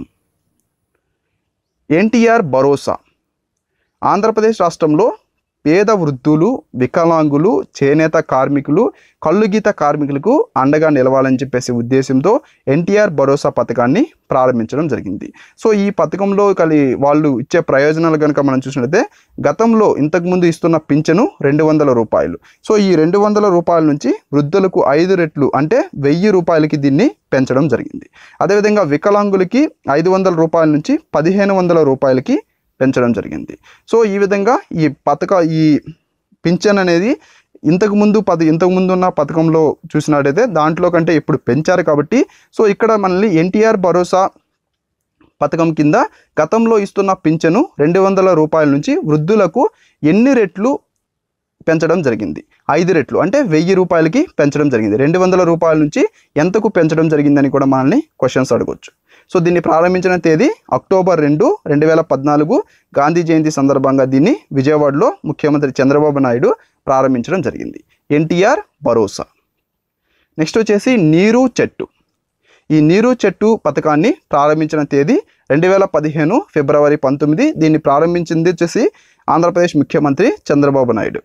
ఎన్టీఆర్ భరోసా ఆంధ్రప్రదేశ్ రాష్ట్రంలో పేద వృద్ధులు వికలాంగులు చేనేత కార్మికులు కళ్ళుగీత కార్మికులకు అండగా నిలవాలని చెప్పేసి ఉద్దేశంతో ఎన్టీఆర్ భరోసా పథకాన్ని ప్రారంభించడం జరిగింది సో ఈ పథకంలో కలి వాళ్ళు ఇచ్చే ప్రయోజనాలు కనుక మనం చూసినట్లయితే గతంలో ఇంతకుముందు ఇస్తున్న పింఛను రెండు వందల రూపాయలు సో ఈ రెండు వందల రూపాయల నుంచి వృద్ధులకు ఐదు రెట్లు అంటే వెయ్యి రూపాయలకి దీన్ని పెంచడం జరిగింది అదేవిధంగా వికలాంగులకి ఐదు వందల రూపాయల నుంచి పదిహేను వందల రూపాయలకి పెంచడం జరిగింది సో ఈ విధంగా ఈ పథక ఈ పింఛన్ అనేది ఇంతకు ముందు పద ఇంతకు ముందు ఉన్న పథకంలో చూసినట్టయితే దాంట్లో కంటే ఇప్పుడు పెంచారు కాబట్టి సో ఇక్కడ మనల్ని ఎన్టీఆర్ భరోసా పథకం కింద గతంలో ఇస్తున్న పింఛను రెండు వందల రూపాయల నుంచి వృద్ధులకు ఎన్ని రెట్లు పెంచడం జరిగింది ఐదు రెట్లు అంటే వెయ్యి రూపాయలకి పెంచడం జరిగింది రెండు వందల రూపాయల నుంచి ఎంతకు పెంచడం జరిగిందని కూడా మనల్ని క్వశ్చన్స్ అడగొచ్చు సో దీన్ని ప్రారంభించిన తేదీ అక్టోబర్ రెండు రెండు వేల పద్నాలుగు గాంధీ జయంతి సందర్భంగా దీన్ని విజయవాడలో ముఖ్యమంత్రి చంద్రబాబు నాయుడు ప్రారంభించడం జరిగింది ఎన్టీఆర్ భరోసా నెక్స్ట్ వచ్చేసి నీరు చెట్టు ఈ నీరు చెట్టు పథకాన్ని ప్రారంభించిన తేదీ రెండు వేల పదిహేను ఫిబ్రవరి పంతొమ్మిది దీన్ని ప్రారంభించింది వచ్చేసి ఆంధ్రప్రదేశ్ ముఖ్యమంత్రి చంద్రబాబు నాయుడు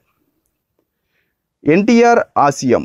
ఎన్టీఆర్ ఆసియం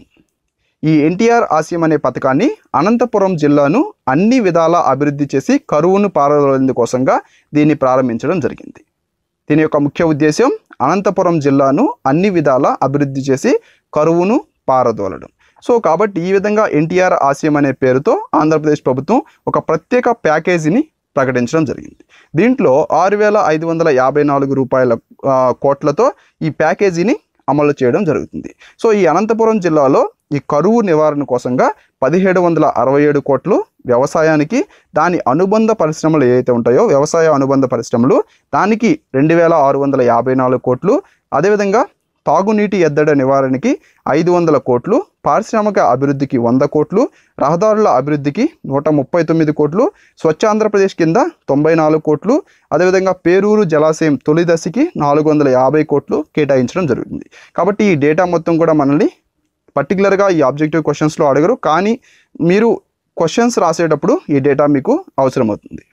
ఈ ఎన్టీఆర్ ఆసియం అనే పథకాన్ని అనంతపురం జిల్లాను అన్ని విధాలా అభివృద్ధి చేసి కరువును పారదోలేందుకోసంగా దీన్ని ప్రారంభించడం జరిగింది దీని యొక్క ముఖ్య ఉద్దేశం అనంతపురం జిల్లాను అన్ని విధాలా అభివృద్ధి చేసి కరువును పారదోలడం సో కాబట్టి ఈ విధంగా ఎన్టీఆర్ ఆసియం అనే పేరుతో ఆంధ్రప్రదేశ్ ప్రభుత్వం ఒక ప్రత్యేక ప్యాకేజీని ప్రకటించడం జరిగింది దీంట్లో ఆరు వేల ఐదు వందల యాభై నాలుగు రూపాయల ఆ, కోట్లతో ఈ ప్యాకేజీని అమలు చేయడం జరుగుతుంది సో ఈ అనంతపురం జిల్లాలో ఈ కరువు నివారణ కోసంగా పదిహేడు వందల అరవై ఏడు కోట్లు వ్యవసాయానికి దాని అనుబంధ పరిశ్రమలు ఏవైతే ఉంటాయో వ్యవసాయ అనుబంధ పరిశ్రమలు దానికి రెండు వేల ఆరు వందల యాభై నాలుగు కోట్లు అదేవిధంగా తాగునీటి ఎద్దడ నివారణకి ఐదు వందల కోట్లు పారిశ్రామిక అభివృద్ధికి వంద కోట్లు రహదారుల అభివృద్ధికి నూట ముప్పై తొమ్మిది కోట్లు స్వచ్ఛ ఆంధ్రప్రదేశ్ కింద తొంభై నాలుగు కోట్లు అదేవిధంగా పేరూరు జలాశయం తొలి దశకి నాలుగు వందల యాభై కోట్లు కేటాయించడం జరుగుతుంది కాబట్టి ఈ డేటా మొత్తం కూడా మనల్ని పర్టికులర్గా ఈ ఆబ్జెక్టివ్ క్వశ్చన్స్లో అడగరు కానీ మీరు క్వశ్చన్స్ రాసేటప్పుడు ఈ డేటా మీకు అవసరమవుతుంది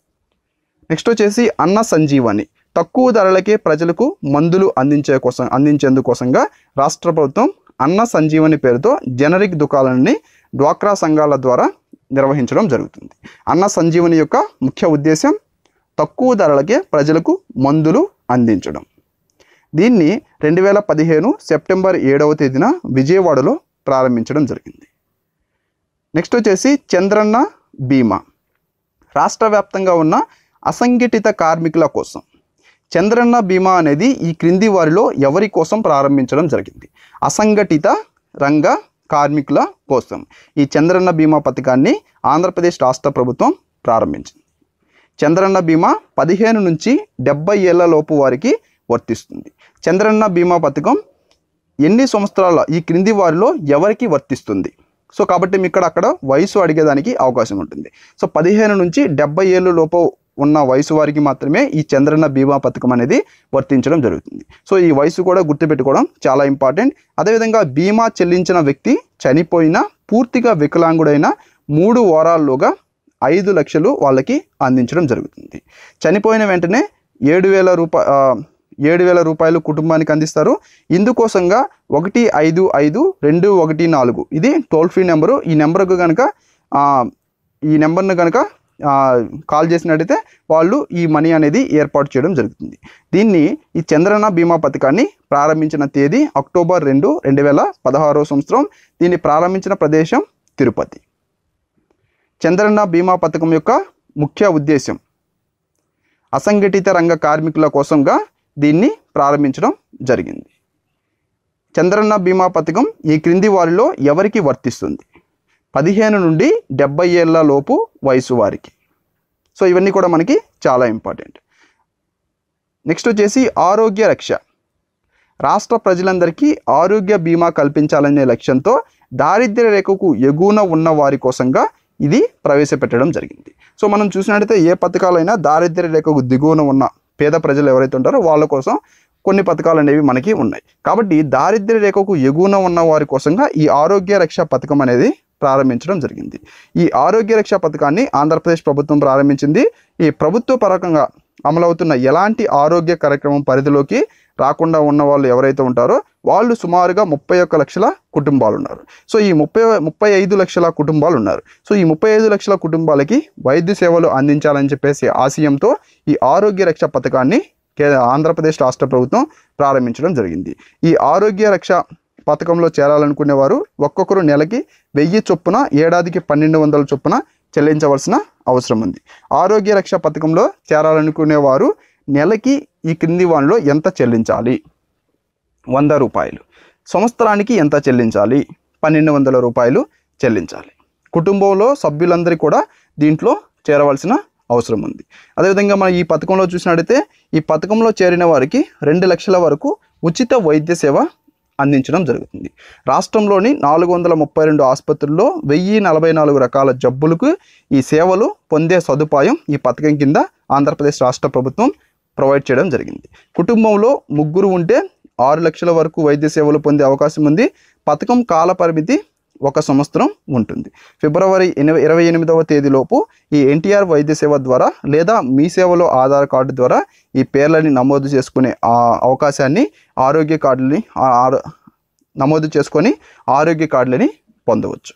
నెక్స్ట్ వచ్చేసి అన్న సంజీవని తక్కువ ధరలకే ప్రజలకు మందులు అందించే కోసం అందించేందుకోసంగా రాష్ట్ర ప్రభుత్వం అన్న సంజీవని పేరుతో జనరిక్ దుకాణాలని డ్వాక్రా సంఘాల ద్వారా నిర్వహించడం జరుగుతుంది అన్న సంజీవని యొక్క ముఖ్య ఉద్దేశం తక్కువ ధరలకే ప్రజలకు మందులు అందించడం దీన్ని రెండు వేల పదిహేను సెప్టెంబర్ ఏడవ తేదీన విజయవాడలో ప్రారంభించడం జరిగింది నెక్స్ట్ వచ్చేసి చంద్రన్న బీమా రాష్ట్ర వ్యాప్తంగా ఉన్న అసంఘటిత కార్మికుల కోసం చంద్రన్న బీమా అనేది ఈ క్రింది వారిలో ఎవరి కోసం ప్రారంభించడం జరిగింది అసంఘటిత రంగ కార్మికుల కోసం ఈ చంద్రన్న బీమా పథకాన్ని ఆంధ్రప్రదేశ్ రాష్ట్ర ప్రభుత్వం ప్రారంభించింది చంద్రన్న బీమా పదిహేను నుంచి డెబ్బై ఏళ్ల లోపు వారికి వర్తిస్తుంది చంద్రన్న బీమా పథకం ఎన్ని సంవత్సరాల ఈ క్రింది వారిలో ఎవరికి వర్తిస్తుంది సో కాబట్టి మీకు ఇక్కడ అక్కడ వయసు అడిగేదానికి అవకాశం ఉంటుంది సో పదిహేను నుంచి డెబ్బై ఏళ్ళు లోపు ఉన్న వయసు వారికి మాత్రమే ఈ చంద్రన్న బీమా పథకం అనేది వర్తించడం జరుగుతుంది సో ఈ వయసు కూడా గుర్తుపెట్టుకోవడం చాలా ఇంపార్టెంట్ అదేవిధంగా బీమా చెల్లించిన వ్యక్తి చనిపోయిన పూర్తిగా వికలాంగుడైన మూడు వారాల్లోగా ఐదు లక్షలు వాళ్ళకి అందించడం జరుగుతుంది చనిపోయిన వెంటనే ఏడు వేల రూపా ఆ, ఏడు వేల రూపాయలు కుటుంబానికి అందిస్తారు ఇందుకోసంగా ఒకటి ఐదు ఐదు రెండు ఒకటి నాలుగు ఇది టోల్ ఫ్రీ నెంబరు ఈ నెంబర్కు కనుక ఆ, ఈ నెంబర్ను కనుక ఆ, కాల్ చేసినట్టయితే వాళ్ళు ఈ మనీ అనేది ఏర్పాటు చేయడం జరుగుతుంది దీన్ని ఈ చంద్రన బీమా పథకాన్ని ప్రారంభించిన తేదీ అక్టోబర్ రెండు రెండు వేల పదహారో సంవత్సరం దీన్ని ప్రారంభించిన ప్రదేశం తిరుపతి చంద్రన్న బీమా పథకం యొక్క ముఖ్య ఉద్దేశం అసంఘటిత రంగ కార్మికుల కోసంగా దీన్ని ప్రారంభించడం జరిగింది చంద్రన్న బీమా పథకం ఈ క్రింది వారిలో ఎవరికి వర్తిస్తుంది పదిహేను నుండి డెబ్బై ఏళ్ళ లోపు వయసు వారికి సో ఇవన్నీ కూడా మనకి చాలా ఇంపార్టెంట్ నెక్స్ట్ వచ్చేసి ఆరోగ్య రక్ష రాష్ట్ర ప్రజలందరికీ ఆరోగ్య బీమా కల్పించాలనే లక్ష్యంతో దారిద్ర్య రేఖకు ఎగువన ఉన్న వారి కోసంగా ఇది ప్రవేశపెట్టడం జరిగింది సో మనం చూసినట్టయితే ఏ పథకాలైనా దారిద్ర్య రేఖకు దిగువన ఉన్న పేద ప్రజలు ఎవరైతే ఉంటారో వాళ్ళ కోసం కొన్ని పథకాలు అనేవి మనకి ఉన్నాయి కాబట్టి దారిద్ర్య రేఖకు ఎగువన ఉన్న వారి కోసంగా ఈ ఆరోగ్య రక్ష పథకం అనేది ప్రారంభించడం జరిగింది ఈ ఆరోగ్య రక్ష పథకాన్ని ఆంధ్రప్రదేశ్ ప్రభుత్వం ప్రారంభించింది ఈ ప్రభుత్వ పరకంగా అమలవుతున్న ఎలాంటి ఆరోగ్య కార్యక్రమం పరిధిలోకి రాకుండా ఉన్న వాళ్ళు ఎవరైతే ఉంటారో వాళ్ళు సుమారుగా ముప్పై ఒక్క లక్షల కుటుంబాలు ఉన్నారు సో ఈ ముప్పై ముప్పై ఐదు లక్షల కుటుంబాలు ఉన్నారు సో ఈ ముప్పై ఐదు లక్షల కుటుంబాలకి వైద్య సేవలు అందించాలని చెప్పేసి ఆశయంతో ఈ ఆరోగ్య రక్ష పథకాన్ని కే ఆంధ్రప్రదేశ్ రాష్ట్ర ప్రభుత్వం ప్రారంభించడం జరిగింది ఈ ఆరోగ్య రక్ష పథకంలో చేరాలనుకునే వారు ఒక్కొక్కరు నెలకి వెయ్యి చొప్పున ఏడాదికి పన్నెండు వందల చొప్పున చెల్లించవలసిన అవసరం ఉంది ఆరోగ్య రక్ష పథకంలో చేరాలనుకునే వారు నెలకి ఈ క్రింది వానిలో ఎంత చెల్లించాలి వంద రూపాయలు సంవత్సరానికి ఎంత చెల్లించాలి పన్నెండు వందల రూపాయలు చెల్లించాలి కుటుంబంలో సభ్యులందరికీ కూడా దీంట్లో చేరవలసిన అవసరం ఉంది అదేవిధంగా మనం ఈ పథకంలో చూసినట్టయితే ఈ పథకంలో చేరిన వారికి రెండు లక్షల వరకు ఉచిత వైద్య సేవ అందించడం జరుగుతుంది రాష్ట్రంలోని నాలుగు వందల ముప్పై రెండు ఆసుపత్రుల్లో వెయ్యి నలభై నాలుగు రకాల జబ్బులకు ఈ సేవలు పొందే సదుపాయం ఈ పథకం కింద ఆంధ్రప్రదేశ్ రాష్ట్ర ప్రభుత్వం ప్రొవైడ్ చేయడం జరిగింది కుటుంబంలో ముగ్గురు ఉంటే ఆరు లక్షల వరకు వైద్య సేవలు పొందే అవకాశం ఉంది పథకం కాల పరిమితి ఒక సంవత్సరం ఉంటుంది ఫిబ్రవరి ఎనిమిది ఇరవై ఎనిమిదవ తేదీలోపు ఈ ఎన్టీఆర్ వైద్య సేవ ద్వారా లేదా మీ సేవలో ఆధార్ కార్డు ద్వారా ఈ పేర్లని నమోదు చేసుకునే ఆ అవకాశాన్ని ఆరోగ్య కార్డుని ఆ- ఆరో- నమోదు చేసుకొని ఆరోగ్య కార్డులని పొందవచ్చు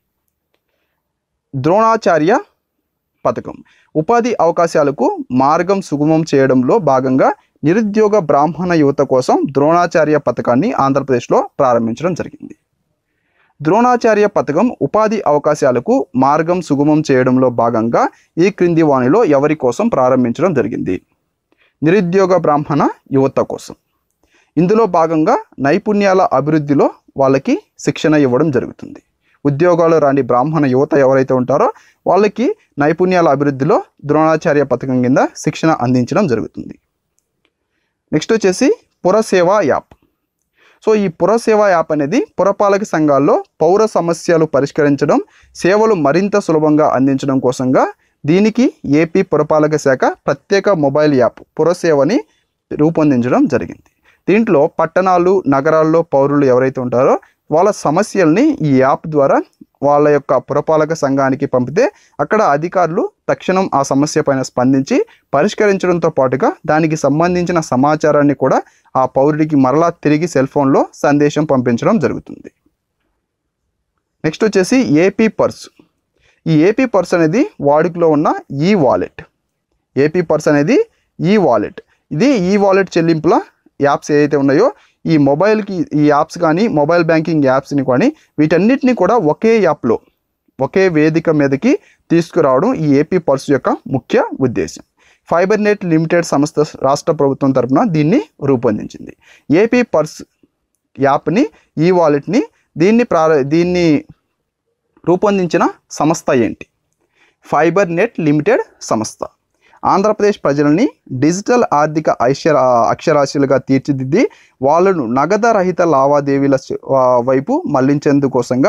ద్రోణాచార్య పథకం ఉపాధి అవకాశాలకు మార్గం సుగమం చేయడంలో భాగంగా నిరుద్యోగ బ్రాహ్మణ యువత కోసం ద్రోణాచార్య పథకాన్ని ఆంధ్రప్రదేశ్లో ప్రారంభించడం జరిగింది ద్రోణాచార్య పథకం ఉపాధి అవకాశాలకు మార్గం సుగమం చేయడంలో భాగంగా ఈ క్రింది వాణిలో ఎవరి కోసం ప్రారంభించడం జరిగింది నిరుద్యోగ బ్రాహ్మణ యువత కోసం ఇందులో భాగంగా నైపుణ్యాల అభివృద్ధిలో వాళ్ళకి శిక్షణ ఇవ్వడం జరుగుతుంది ఉద్యోగాలు రాని బ్రాహ్మణ యువత ఎవరైతే ఉంటారో వాళ్ళకి నైపుణ్యాల అభివృద్ధిలో ద్రోణాచార్య పథకం కింద శిక్షణ అందించడం జరుగుతుంది నెక్స్ట్ వచ్చేసి పురసేవ యాప్ సో ఈ పురసేవ యాప్ అనేది పురపాలక సంఘాల్లో పౌర సమస్యలు పరిష్కరించడం సేవలు మరింత సులభంగా అందించడం కోసంగా దీనికి ఏపీ పురపాలక శాఖ ప్రత్యేక మొబైల్ యాప్ పురసేవని రూపొందించడం జరిగింది దీంట్లో పట్టణాలు నగరాల్లో పౌరులు ఎవరైతే ఉంటారో వాళ్ళ సమస్యల్ని ఈ యాప్ ద్వారా వాళ్ళ యొక్క పురపాలక సంఘానికి పంపితే అక్కడ అధికారులు తక్షణం ఆ సమస్య పైన స్పందించి పరిష్కరించడంతో పాటుగా దానికి సంబంధించిన సమాచారాన్ని కూడా ఆ పౌరుడికి మరలా తిరిగి సెల్ ఫోన్లో సందేశం పంపించడం జరుగుతుంది నెక్స్ట్ వచ్చేసి ఏపీ పర్స్ ఈ ఏపీ పర్స్ అనేది వాడుకలో ఉన్న ఈ వాలెట్ ఏపీ పర్స్ అనేది ఈ వాలెట్ ఇది ఈ వాలెట్ చెల్లింపుల యాప్స్ ఏదైతే ఉన్నాయో ఈ మొబైల్కి ఈ యాప్స్ కానీ మొబైల్ బ్యాంకింగ్ యాప్స్ని కానీ వీటన్నిటిని కూడా ఒకే యాప్లో ఒకే వేదిక మీదకి తీసుకురావడం ఈ ఏపీ పర్స్ యొక్క ముఖ్య ఉద్దేశం ఫైబర్ నెట్ లిమిటెడ్ సంస్థ రాష్ట్ర ప్రభుత్వం తరపున దీన్ని రూపొందించింది ఏపీ పర్స్ యాప్ని ఈ వాలెట్ని దీన్ని ప్రార దీన్ని రూపొందించిన సంస్థ ఏంటి ఫైబర్ నెట్ లిమిటెడ్ సంస్థ ఆంధ్రప్రదేశ్ ప్రజలని డిజిటల్ ఆర్థిక ఐశ్వర అక్షరాస్యులుగా తీర్చిదిద్ది వాళ్ళను నగద రహిత లావాదేవీల చ- ఆ, వైపు మళ్లించేందుకోసంగా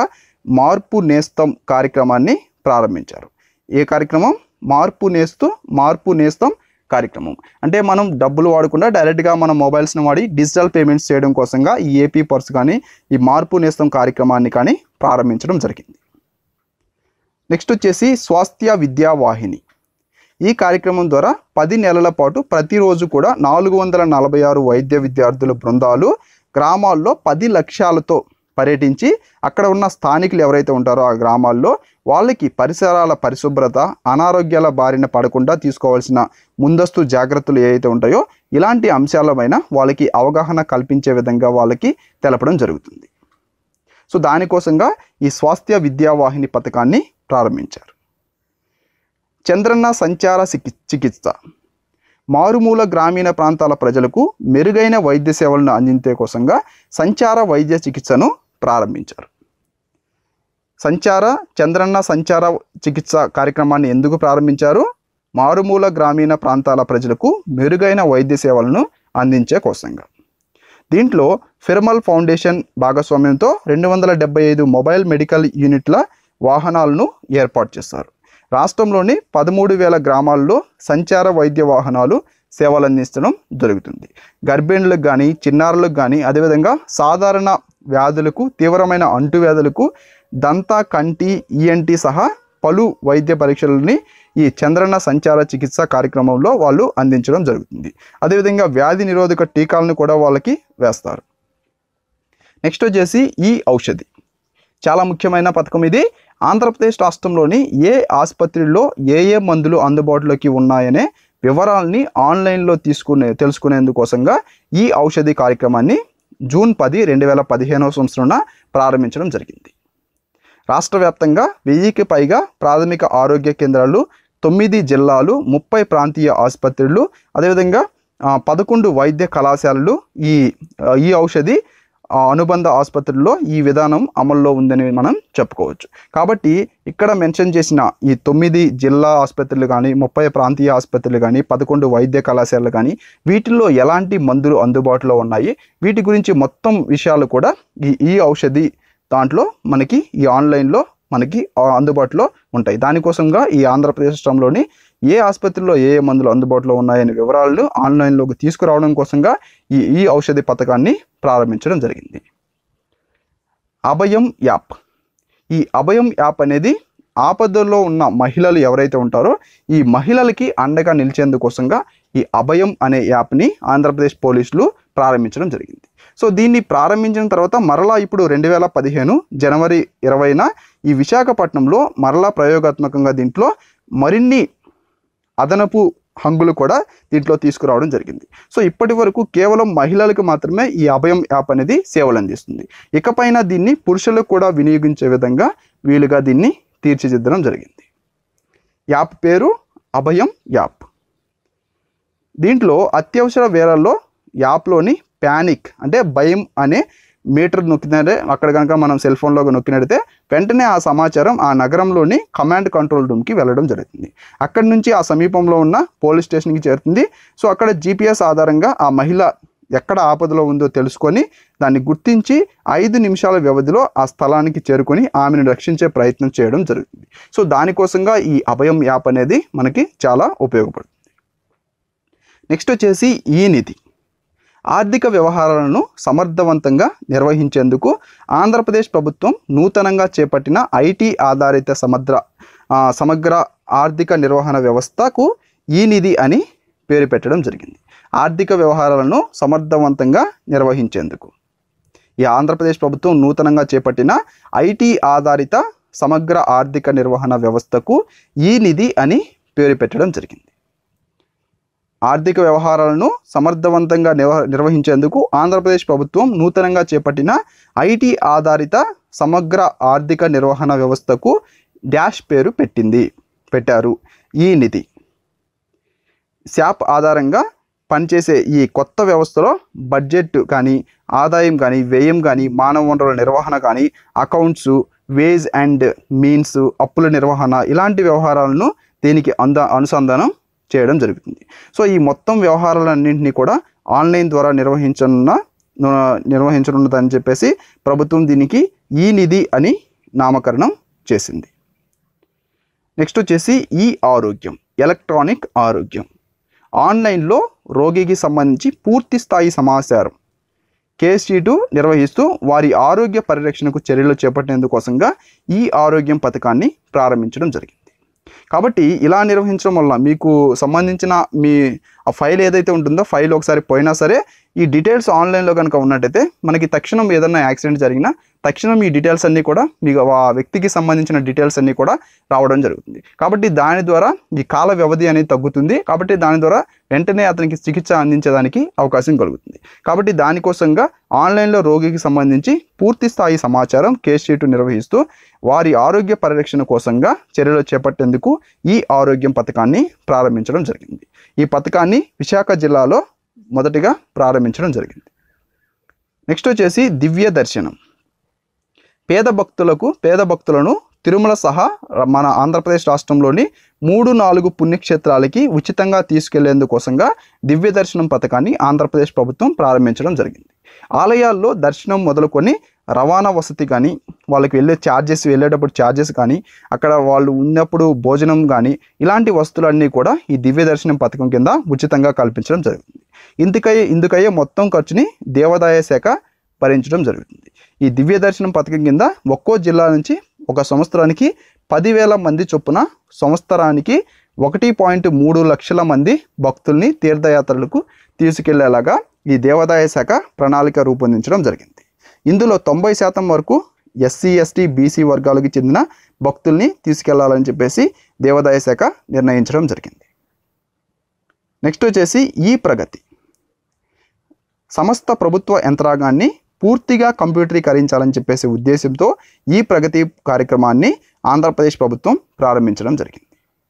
మార్పు నేస్తం కార్యక్రమాన్ని ప్రారంభించారు ఏ కార్యక్రమం మార్పు నేస్తూ మార్పు నేస్తం కార్యక్రమం అంటే మనం డబ్బులు వాడకుండా డైరెక్ట్గా మన మొబైల్స్ని వాడి డిజిటల్ పేమెంట్స్ చేయడం కోసంగా ఈ ఏపీ పర్స్ కానీ ఈ మార్పు నేస్తం కార్యక్రమాన్ని కానీ ప్రారంభించడం జరిగింది నెక్స్ట్ వచ్చేసి స్వాస్థ్య విద్యా వాహిని ఈ కార్యక్రమం ద్వారా పది నెలల పాటు ప్రతిరోజు కూడా నాలుగు వందల నలభై ఆరు వైద్య విద్యార్థుల బృందాలు గ్రామాల్లో పది లక్ష్యాలతో పర్యటించి అక్కడ ఉన్న స్థానికులు ఎవరైతే ఉంటారో ఆ గ్రామాల్లో వాళ్ళకి పరిసరాల పరిశుభ్రత అనారోగ్యాల బారిన పడకుండా తీసుకోవాల్సిన ముందస్తు జాగ్రత్తలు ఏవైతే ఉంటాయో ఇలాంటి అంశాలపైన వాళ్ళకి అవగాహన కల్పించే విధంగా వాళ్ళకి తెలపడం జరుగుతుంది సో దానికోసంగా ఈ స్వాస్థ్య విద్యావాహిని పథకాన్ని ప్రారంభించారు చంద్రన్న సంచార చికి చికిత్స మారుమూల గ్రామీణ ప్రాంతాల ప్రజలకు మెరుగైన వైద్య సేవలను అందించే కోసంగా సంచార వైద్య చికిత్సను ప్రారంభించారు సంచార చంద్రన్న సంచార చికిత్స కార్యక్రమాన్ని ఎందుకు ప్రారంభించారు మారుమూల గ్రామీణ ప్రాంతాల ప్రజలకు మెరుగైన వైద్య సేవలను అందించే కోసంగా దీంట్లో ఫిర్మల్ ఫౌండేషన్ భాగస్వామ్యంతో రెండు వందల డెబ్బై ఐదు మొబైల్ మెడికల్ యూనిట్ల వాహనాలను ఏర్పాటు చేస్తారు రాష్ట్రంలోని పదమూడు వేల గ్రామాల్లో సంచార వైద్య వాహనాలు సేవలు అందించడం జరుగుతుంది గర్భిణులకు కానీ చిన్నారులకు కానీ అదేవిధంగా సాధారణ వ్యాధులకు తీవ్రమైన అంటువ్యాధులకు దంత కంటి ఈఎన్టీ సహా పలు వైద్య పరీక్షలని ఈ చంద్రన్న సంచార చికిత్స కార్యక్రమంలో వాళ్ళు అందించడం జరుగుతుంది అదేవిధంగా వ్యాధి నిరోధక టీకాలను కూడా వాళ్ళకి వేస్తారు నెక్స్ట్ వచ్చేసి ఈ ఔషధి చాలా ముఖ్యమైన పథకం ఇది ఆంధ్రప్రదేశ్ రాష్ట్రంలోని ఏ ఆసుపత్రిలో ఏ ఏ మందులు అందుబాటులోకి ఉన్నాయనే వివరాలని ఆన్లైన్లో తీసుకునే తెలుసుకునేందుకోసంగా ఈ ఔషధి కార్యక్రమాన్ని జూన్ పది రెండు వేల పదిహేనవ సంవత్సరంన ప్రారంభించడం జరిగింది రాష్ట్ర వ్యాప్తంగా వెయ్యికి పైగా ప్రాథమిక ఆరోగ్య కేంద్రాలు తొమ్మిది జిల్లాలు ముప్పై ప్రాంతీయ ఆసుపత్రులు అదేవిధంగా ఆ, పదకొండు వైద్య కళాశాలలు ఈ ఆ, ఈ ఔషధి ఆ, అనుబంధ ఆసుపత్రుల్లో ఈ విధానం అమల్లో ఉందని మనం చెప్పుకోవచ్చు కాబట్టి ఇక్కడ మెన్షన్ చేసిన ఈ తొమ్మిది జిల్లా ఆసుపత్రులు కానీ ముప్పై ప్రాంతీయ ఆసుపత్రులు కానీ పదకొండు వైద్య కళాశాలలు కానీ వీటిల్లో ఎలాంటి మందులు అందుబాటులో ఉన్నాయి వీటి గురించి మొత్తం విషయాలు కూడా ఈ ఈ ఔషధి దాంట్లో మనకి ఈ ఆన్లైన్లో మనకి ఆ, అందుబాటులో ఉంటాయి దానికోసంగా ఈ ఆంధ్రప్రదేశ్ రాష్ట్రంలోని ఏ ఆసుపత్రిలో ఏ ఏ మందులు అందుబాటులో ఉన్నాయనే వివరాలను ఆన్లైన్లోకి తీసుకురావడం కోసంగా ఈ ఈ ఔషధి పథకాన్ని ప్రారంభించడం జరిగింది అభయం యాప్ ఈ అభయం యాప్ అనేది ఆపదల్లో ఉన్న మహిళలు ఎవరైతే ఉంటారో ఈ మహిళలకి అండగా నిలిచేందుకోసంగా ఈ అభయం అనే యాప్ని ఆంధ్రప్రదేశ్ పోలీసులు ప్రారంభించడం జరిగింది సో దీన్ని ప్రారంభించిన తర్వాత మరలా ఇప్పుడు రెండు వేల పదిహేను జనవరి ఇరవైన ఈ విశాఖపట్నంలో మరలా ప్రయోగాత్మకంగా దీంట్లో మరిన్ని అదనపు హంగులు కూడా దీంట్లో తీసుకురావడం జరిగింది సో ఇప్పటి వరకు కేవలం మహిళలకు మాత్రమే ఈ అభయం యాప్ అనేది సేవలు అందిస్తుంది ఇకపైన దీన్ని పురుషులకు కూడా వినియోగించే విధంగా వీలుగా దీన్ని తీర్చిదిద్దడం జరిగింది యాప్ పేరు అభయం యాప్ దీంట్లో అత్యవసర వేళల్లో యాప్లోని ప్యానిక్ అంటే భయం అనే మీటర్ నొక్కినట్టే అక్కడ కనుక మనం సెల్ ఫోన్లో నొక్కినట్టే వెంటనే ఆ సమాచారం ఆ నగరంలోని కమాండ్ కంట్రోల్ రూమ్కి వెళ్ళడం జరుగుతుంది అక్కడి నుంచి ఆ సమీపంలో ఉన్న పోలీస్ స్టేషన్కి చేరుతుంది సో అక్కడ జీపీఎస్ ఆధారంగా ఆ మహిళ ఎక్కడ ఆపదలో ఉందో తెలుసుకొని దాన్ని గుర్తించి ఐదు నిమిషాల వ్యవధిలో ఆ స్థలానికి చేరుకొని ఆమెను రక్షించే ప్రయత్నం చేయడం జరుగుతుంది సో దానికోసంగా ఈ అభయం యాప్ అనేది మనకి చాలా ఉపయోగపడుతుంది నెక్స్ట్ వచ్చేసి ఈ నిధి ఆర్థిక వ్యవహారాలను సమర్థవంతంగా నిర్వహించేందుకు ఆంధ్రప్రదేశ్ ప్రభుత్వం నూతనంగా చేపట్టిన ఐటీ ఆధారిత సమగ్ర ఆ, సమగ్ర ఆర్థిక నిర్వహణ వ్యవస్థకు ఈ నిధి అని పేరు పెట్టడం జరిగింది ఆర్థిక వ్యవహారాలను సమర్థవంతంగా నిర్వహించేందుకు ఈ ఆంధ్రప్రదేశ్ ప్రభుత్వం నూతనంగా చేపట్టిన ఐటీ ఆధారిత సమగ్ర ఆర్థిక నిర్వహణ వ్యవస్థకు ఈ నిధి అని పేరు పెట్టడం జరిగింది ఆర్థిక వ్యవహారాలను సమర్థవంతంగా నిర్వ నిర్వహించేందుకు ఆంధ్రప్రదేశ్ ప్రభుత్వం నూతనంగా చేపట్టిన ఐటీ ఆధారిత సమగ్ర ఆర్థిక నిర్వహణ వ్యవస్థకు డాష్ పేరు పెట్టింది పెట్టారు ఈ నిధి శాప్ ఆధారంగా పనిచేసే ఈ కొత్త వ్యవస్థలో బడ్జెట్ కానీ ఆదాయం కానీ వ్యయం కానీ మానవ వనరుల నిర్వహణ కానీ అకౌంట్స్ వేజ్ అండ్ మీన్స్ అప్పుల నిర్వహణ ఇలాంటి వ్యవహారాలను దీనికి అంద అనుసంధానం చేయడం జరుగుతుంది సో ఈ మొత్తం వ్యవహారాలన్నింటినీ కూడా ఆన్లైన్ ద్వారా నిర్వహించనున్న నిర్వహించనున్నదని చెప్పేసి ప్రభుత్వం దీనికి ఈ నిధి అని నామకరణం చేసింది నెక్స్ట్ వచ్చేసి ఈ ఆరోగ్యం ఎలక్ట్రానిక్ ఆరోగ్యం ఆన్లైన్లో రోగికి సంబంధించి పూర్తి స్థాయి సమాచారం కేస్ షీటు నిర్వహిస్తూ వారి ఆరోగ్య పరిరక్షణకు చర్యలు చేపట్టేందుకోసంగా ఈ ఆరోగ్యం పథకాన్ని ప్రారంభించడం జరిగింది కాబట్టి ఇలా నిర్వహించడం వల్ల మీకు సంబంధించిన మీ ఆ ఫైల్ ఏదైతే ఉంటుందో ఫైల్ ఒకసారి పోయినా సరే ఈ డీటెయిల్స్ ఆన్లైన్లో కనుక ఉన్నట్టయితే మనకి తక్షణం ఏదైనా యాక్సిడెంట్ జరిగినా తక్షణం ఈ డీటెయిల్స్ అన్నీ కూడా మీకు ఆ వ్యక్తికి సంబంధించిన డీటెయిల్స్ అన్నీ కూడా రావడం జరుగుతుంది కాబట్టి దాని ద్వారా ఈ కాల వ్యవధి అనేది తగ్గుతుంది కాబట్టి దాని ద్వారా వెంటనే అతనికి చికిత్స అందించడానికి అవకాశం కలుగుతుంది కాబట్టి దానికోసంగా ఆన్లైన్లో రోగికి సంబంధించి పూర్తి స్థాయి సమాచారం కేస్ షీటు నిర్వహిస్తూ వారి ఆరోగ్య పరిరక్షణ కోసంగా చర్యలు చేపట్టేందుకు ఈ ఆరోగ్యం పథకాన్ని ప్రారంభించడం జరిగింది ఈ పథకాన్ని విశాఖ జిల్లాలో మొదటిగా ప్రారంభించడం జరిగింది నెక్స్ట్ వచ్చేసి దివ్య దర్శనం పేద భక్తులకు పేద భక్తులను తిరుమల సహా మన ఆంధ్రప్రదేశ్ రాష్ట్రంలోని మూడు నాలుగు పుణ్యక్షేత్రాలకి ఉచితంగా తీసుకెళ్లేందుకోసంగా దివ్య దర్శనం పథకాన్ని ఆంధ్రప్రదేశ్ ప్రభుత్వం ప్రారంభించడం జరిగింది ఆలయాల్లో దర్శనం మొదలుకొని రవాణా వసతి కానీ వాళ్ళకి వెళ్ళే ఛార్జెస్ వెళ్ళేటప్పుడు ఛార్జెస్ కానీ అక్కడ వాళ్ళు ఉన్నప్పుడు భోజనం కానీ ఇలాంటి వస్తువులన్నీ కూడా ఈ దివ్య దర్శనం పథకం కింద ఉచితంగా కల్పించడం జరుగుతుంది ఇందుకయ్యే ఇందుకయ్యే మొత్తం ఖర్చుని దేవాదాయ శాఖ భరించడం జరుగుతుంది ఈ దివ్య దర్శనం పథకం కింద ఒక్కో జిల్లా నుంచి ఒక సంవత్సరానికి పదివేల మంది చొప్పున సంవత్సరానికి ఒకటి పాయింట్ మూడు లక్షల మంది భక్తుల్ని తీర్థయాత్రలకు తీసుకెళ్లేలాగా ఈ దేవాదాయ శాఖ ప్రణాళిక రూపొందించడం జరిగింది ఇందులో తొంభై శాతం వరకు ఎస్సీ ఎస్టీ బీసీ వర్గాలకు చెందిన భక్తుల్ని తీసుకెళ్లాలని చెప్పేసి దేవాదాయ శాఖ నిర్ణయించడం జరిగింది నెక్స్ట్ వచ్చేసి ఈ ప్రగతి సమస్త ప్రభుత్వ యంత్రాంగాన్ని పూర్తిగా కంప్యూటరీకరించాలని చెప్పేసి ఉద్దేశంతో ఈ ప్రగతి కార్యక్రమాన్ని ఆంధ్రప్రదేశ్ ప్రభుత్వం ప్రారంభించడం జరిగింది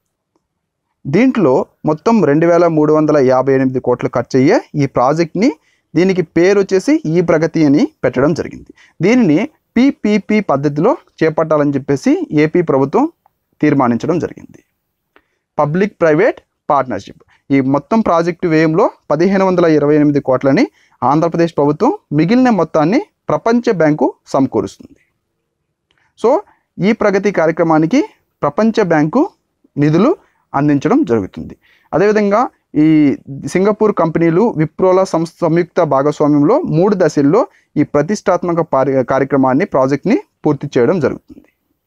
దీంట్లో మొత్తం రెండు వేల మూడు వందల యాభై ఎనిమిది కోట్లు ఖర్చు అయ్యే ఈ ప్రాజెక్ట్ని దీనికి పేరు వచ్చేసి ఈ ప్రగతి అని పెట్టడం జరిగింది దీనిని పిపిపి పద్ధతిలో చేపట్టాలని చెప్పేసి ఏపీ ప్రభుత్వం తీర్మానించడం జరిగింది పబ్లిక్ ప్రైవేట్ పార్ట్నర్షిప్ ఈ మొత్తం ప్రాజెక్టు వ్యయంలో పదిహేను వందల ఇరవై ఎనిమిది కోట్లని ఆంధ్రప్రదేశ్ ప్రభుత్వం మిగిలిన మొత్తాన్ని ప్రపంచ బ్యాంకు సమకూరుస్తుంది సో ఈ ప్రగతి కార్యక్రమానికి ప్రపంచ బ్యాంకు నిధులు అందించడం జరుగుతుంది అదేవిధంగా ఈ సింగపూర్ కంపెనీలు విప్రోల సంస్థ సంయుక్త భాగస్వామ్యంలో మూడు దశల్లో ఈ ప్రతిష్టాత్మక పారి- కార్యక్రమాన్ని ప్రాజెక్ట్ని పూర్తి చేయడం జరుగుతుంది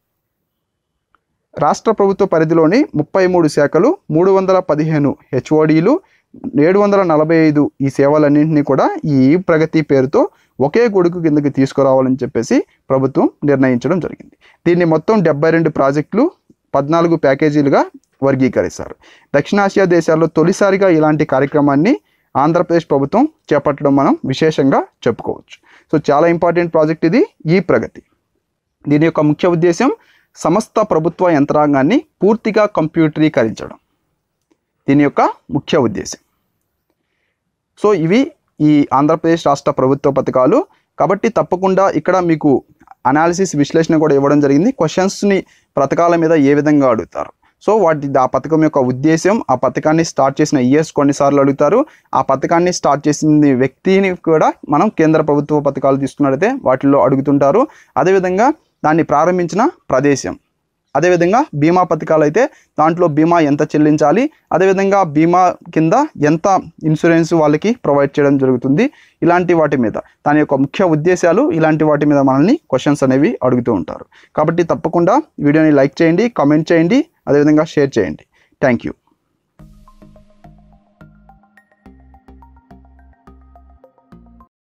రాష్ట్ర ప్రభుత్వ పరిధిలోని ముప్పై మూడు శాఖలు మూడు వందల పదిహేను హెచ్ఓడీలు ఏడు వందల నలభై ఐదు ఈ సేవలన్నింటినీ కూడా ఈ ఈ ప్రగతి పేరుతో ఒకే గొడుగు కిందకి తీసుకురావాలని చెప్పేసి ప్రభుత్వం నిర్ణయించడం జరిగింది దీన్ని మొత్తం డెబ్బై రెండు ప్రాజెక్టులు పద్నాలుగు ప్యాకేజీలుగా వర్గీకరిస్తారు దక్షిణాసియా దేశాల్లో తొలిసారిగా ఇలాంటి కార్యక్రమాన్ని ఆంధ్రప్రదేశ్ ప్రభుత్వం చేపట్టడం మనం విశేషంగా చెప్పుకోవచ్చు సో చాలా ఇంపార్టెంట్ ప్రాజెక్ట్ ఇది ఈ ప్రగతి దీని యొక్క ముఖ్య ఉద్దేశం సమస్త ప్రభుత్వ యంత్రాంగాన్ని పూర్తిగా కంప్యూటరీకరించడం దీని యొక్క ముఖ్య ఉద్దేశం సో ఇవి ఈ ఆంధ్రప్రదేశ్ రాష్ట్ర ప్రభుత్వ పథకాలు కాబట్టి తప్పకుండా ఇక్కడ మీకు అనాలిసిస్ విశ్లేషణ కూడా ఇవ్వడం జరిగింది క్వశ్చన్స్ని పథకాల మీద ఏ విధంగా అడుగుతారు సో వాటి ఆ పథకం యొక్క ఉద్దేశం ఆ పథకాన్ని స్టార్ట్ చేసిన ఇయర్స్ కొన్నిసార్లు అడుగుతారు ఆ పథకాన్ని స్టార్ట్ చేసిన వ్యక్తిని కూడా మనం కేంద్ర ప్రభుత్వ పథకాలు తీసుకున్నట్లయితే వాటిల్లో అడుగుతుంటారు అదేవిధంగా దాన్ని ప్రారంభించిన ప్రదేశం అదేవిధంగా బీమా పథకాలు అయితే దాంట్లో బీమా ఎంత చెల్లించాలి అదేవిధంగా బీమా కింద ఎంత ఇన్సూరెన్స్ వాళ్ళకి ప్రొవైడ్ చేయడం జరుగుతుంది ఇలాంటి వాటి మీద దాని యొక్క ముఖ్య ఉద్దేశాలు ఇలాంటి వాటి మీద మనల్ని క్వశ్చన్స్ అనేవి అడుగుతూ ఉంటారు కాబట్టి తప్పకుండా వీడియోని లైక్ చేయండి కామెంట్ చేయండి అదేవిధంగా షేర్ చేయండి థ్యాంక్ యూ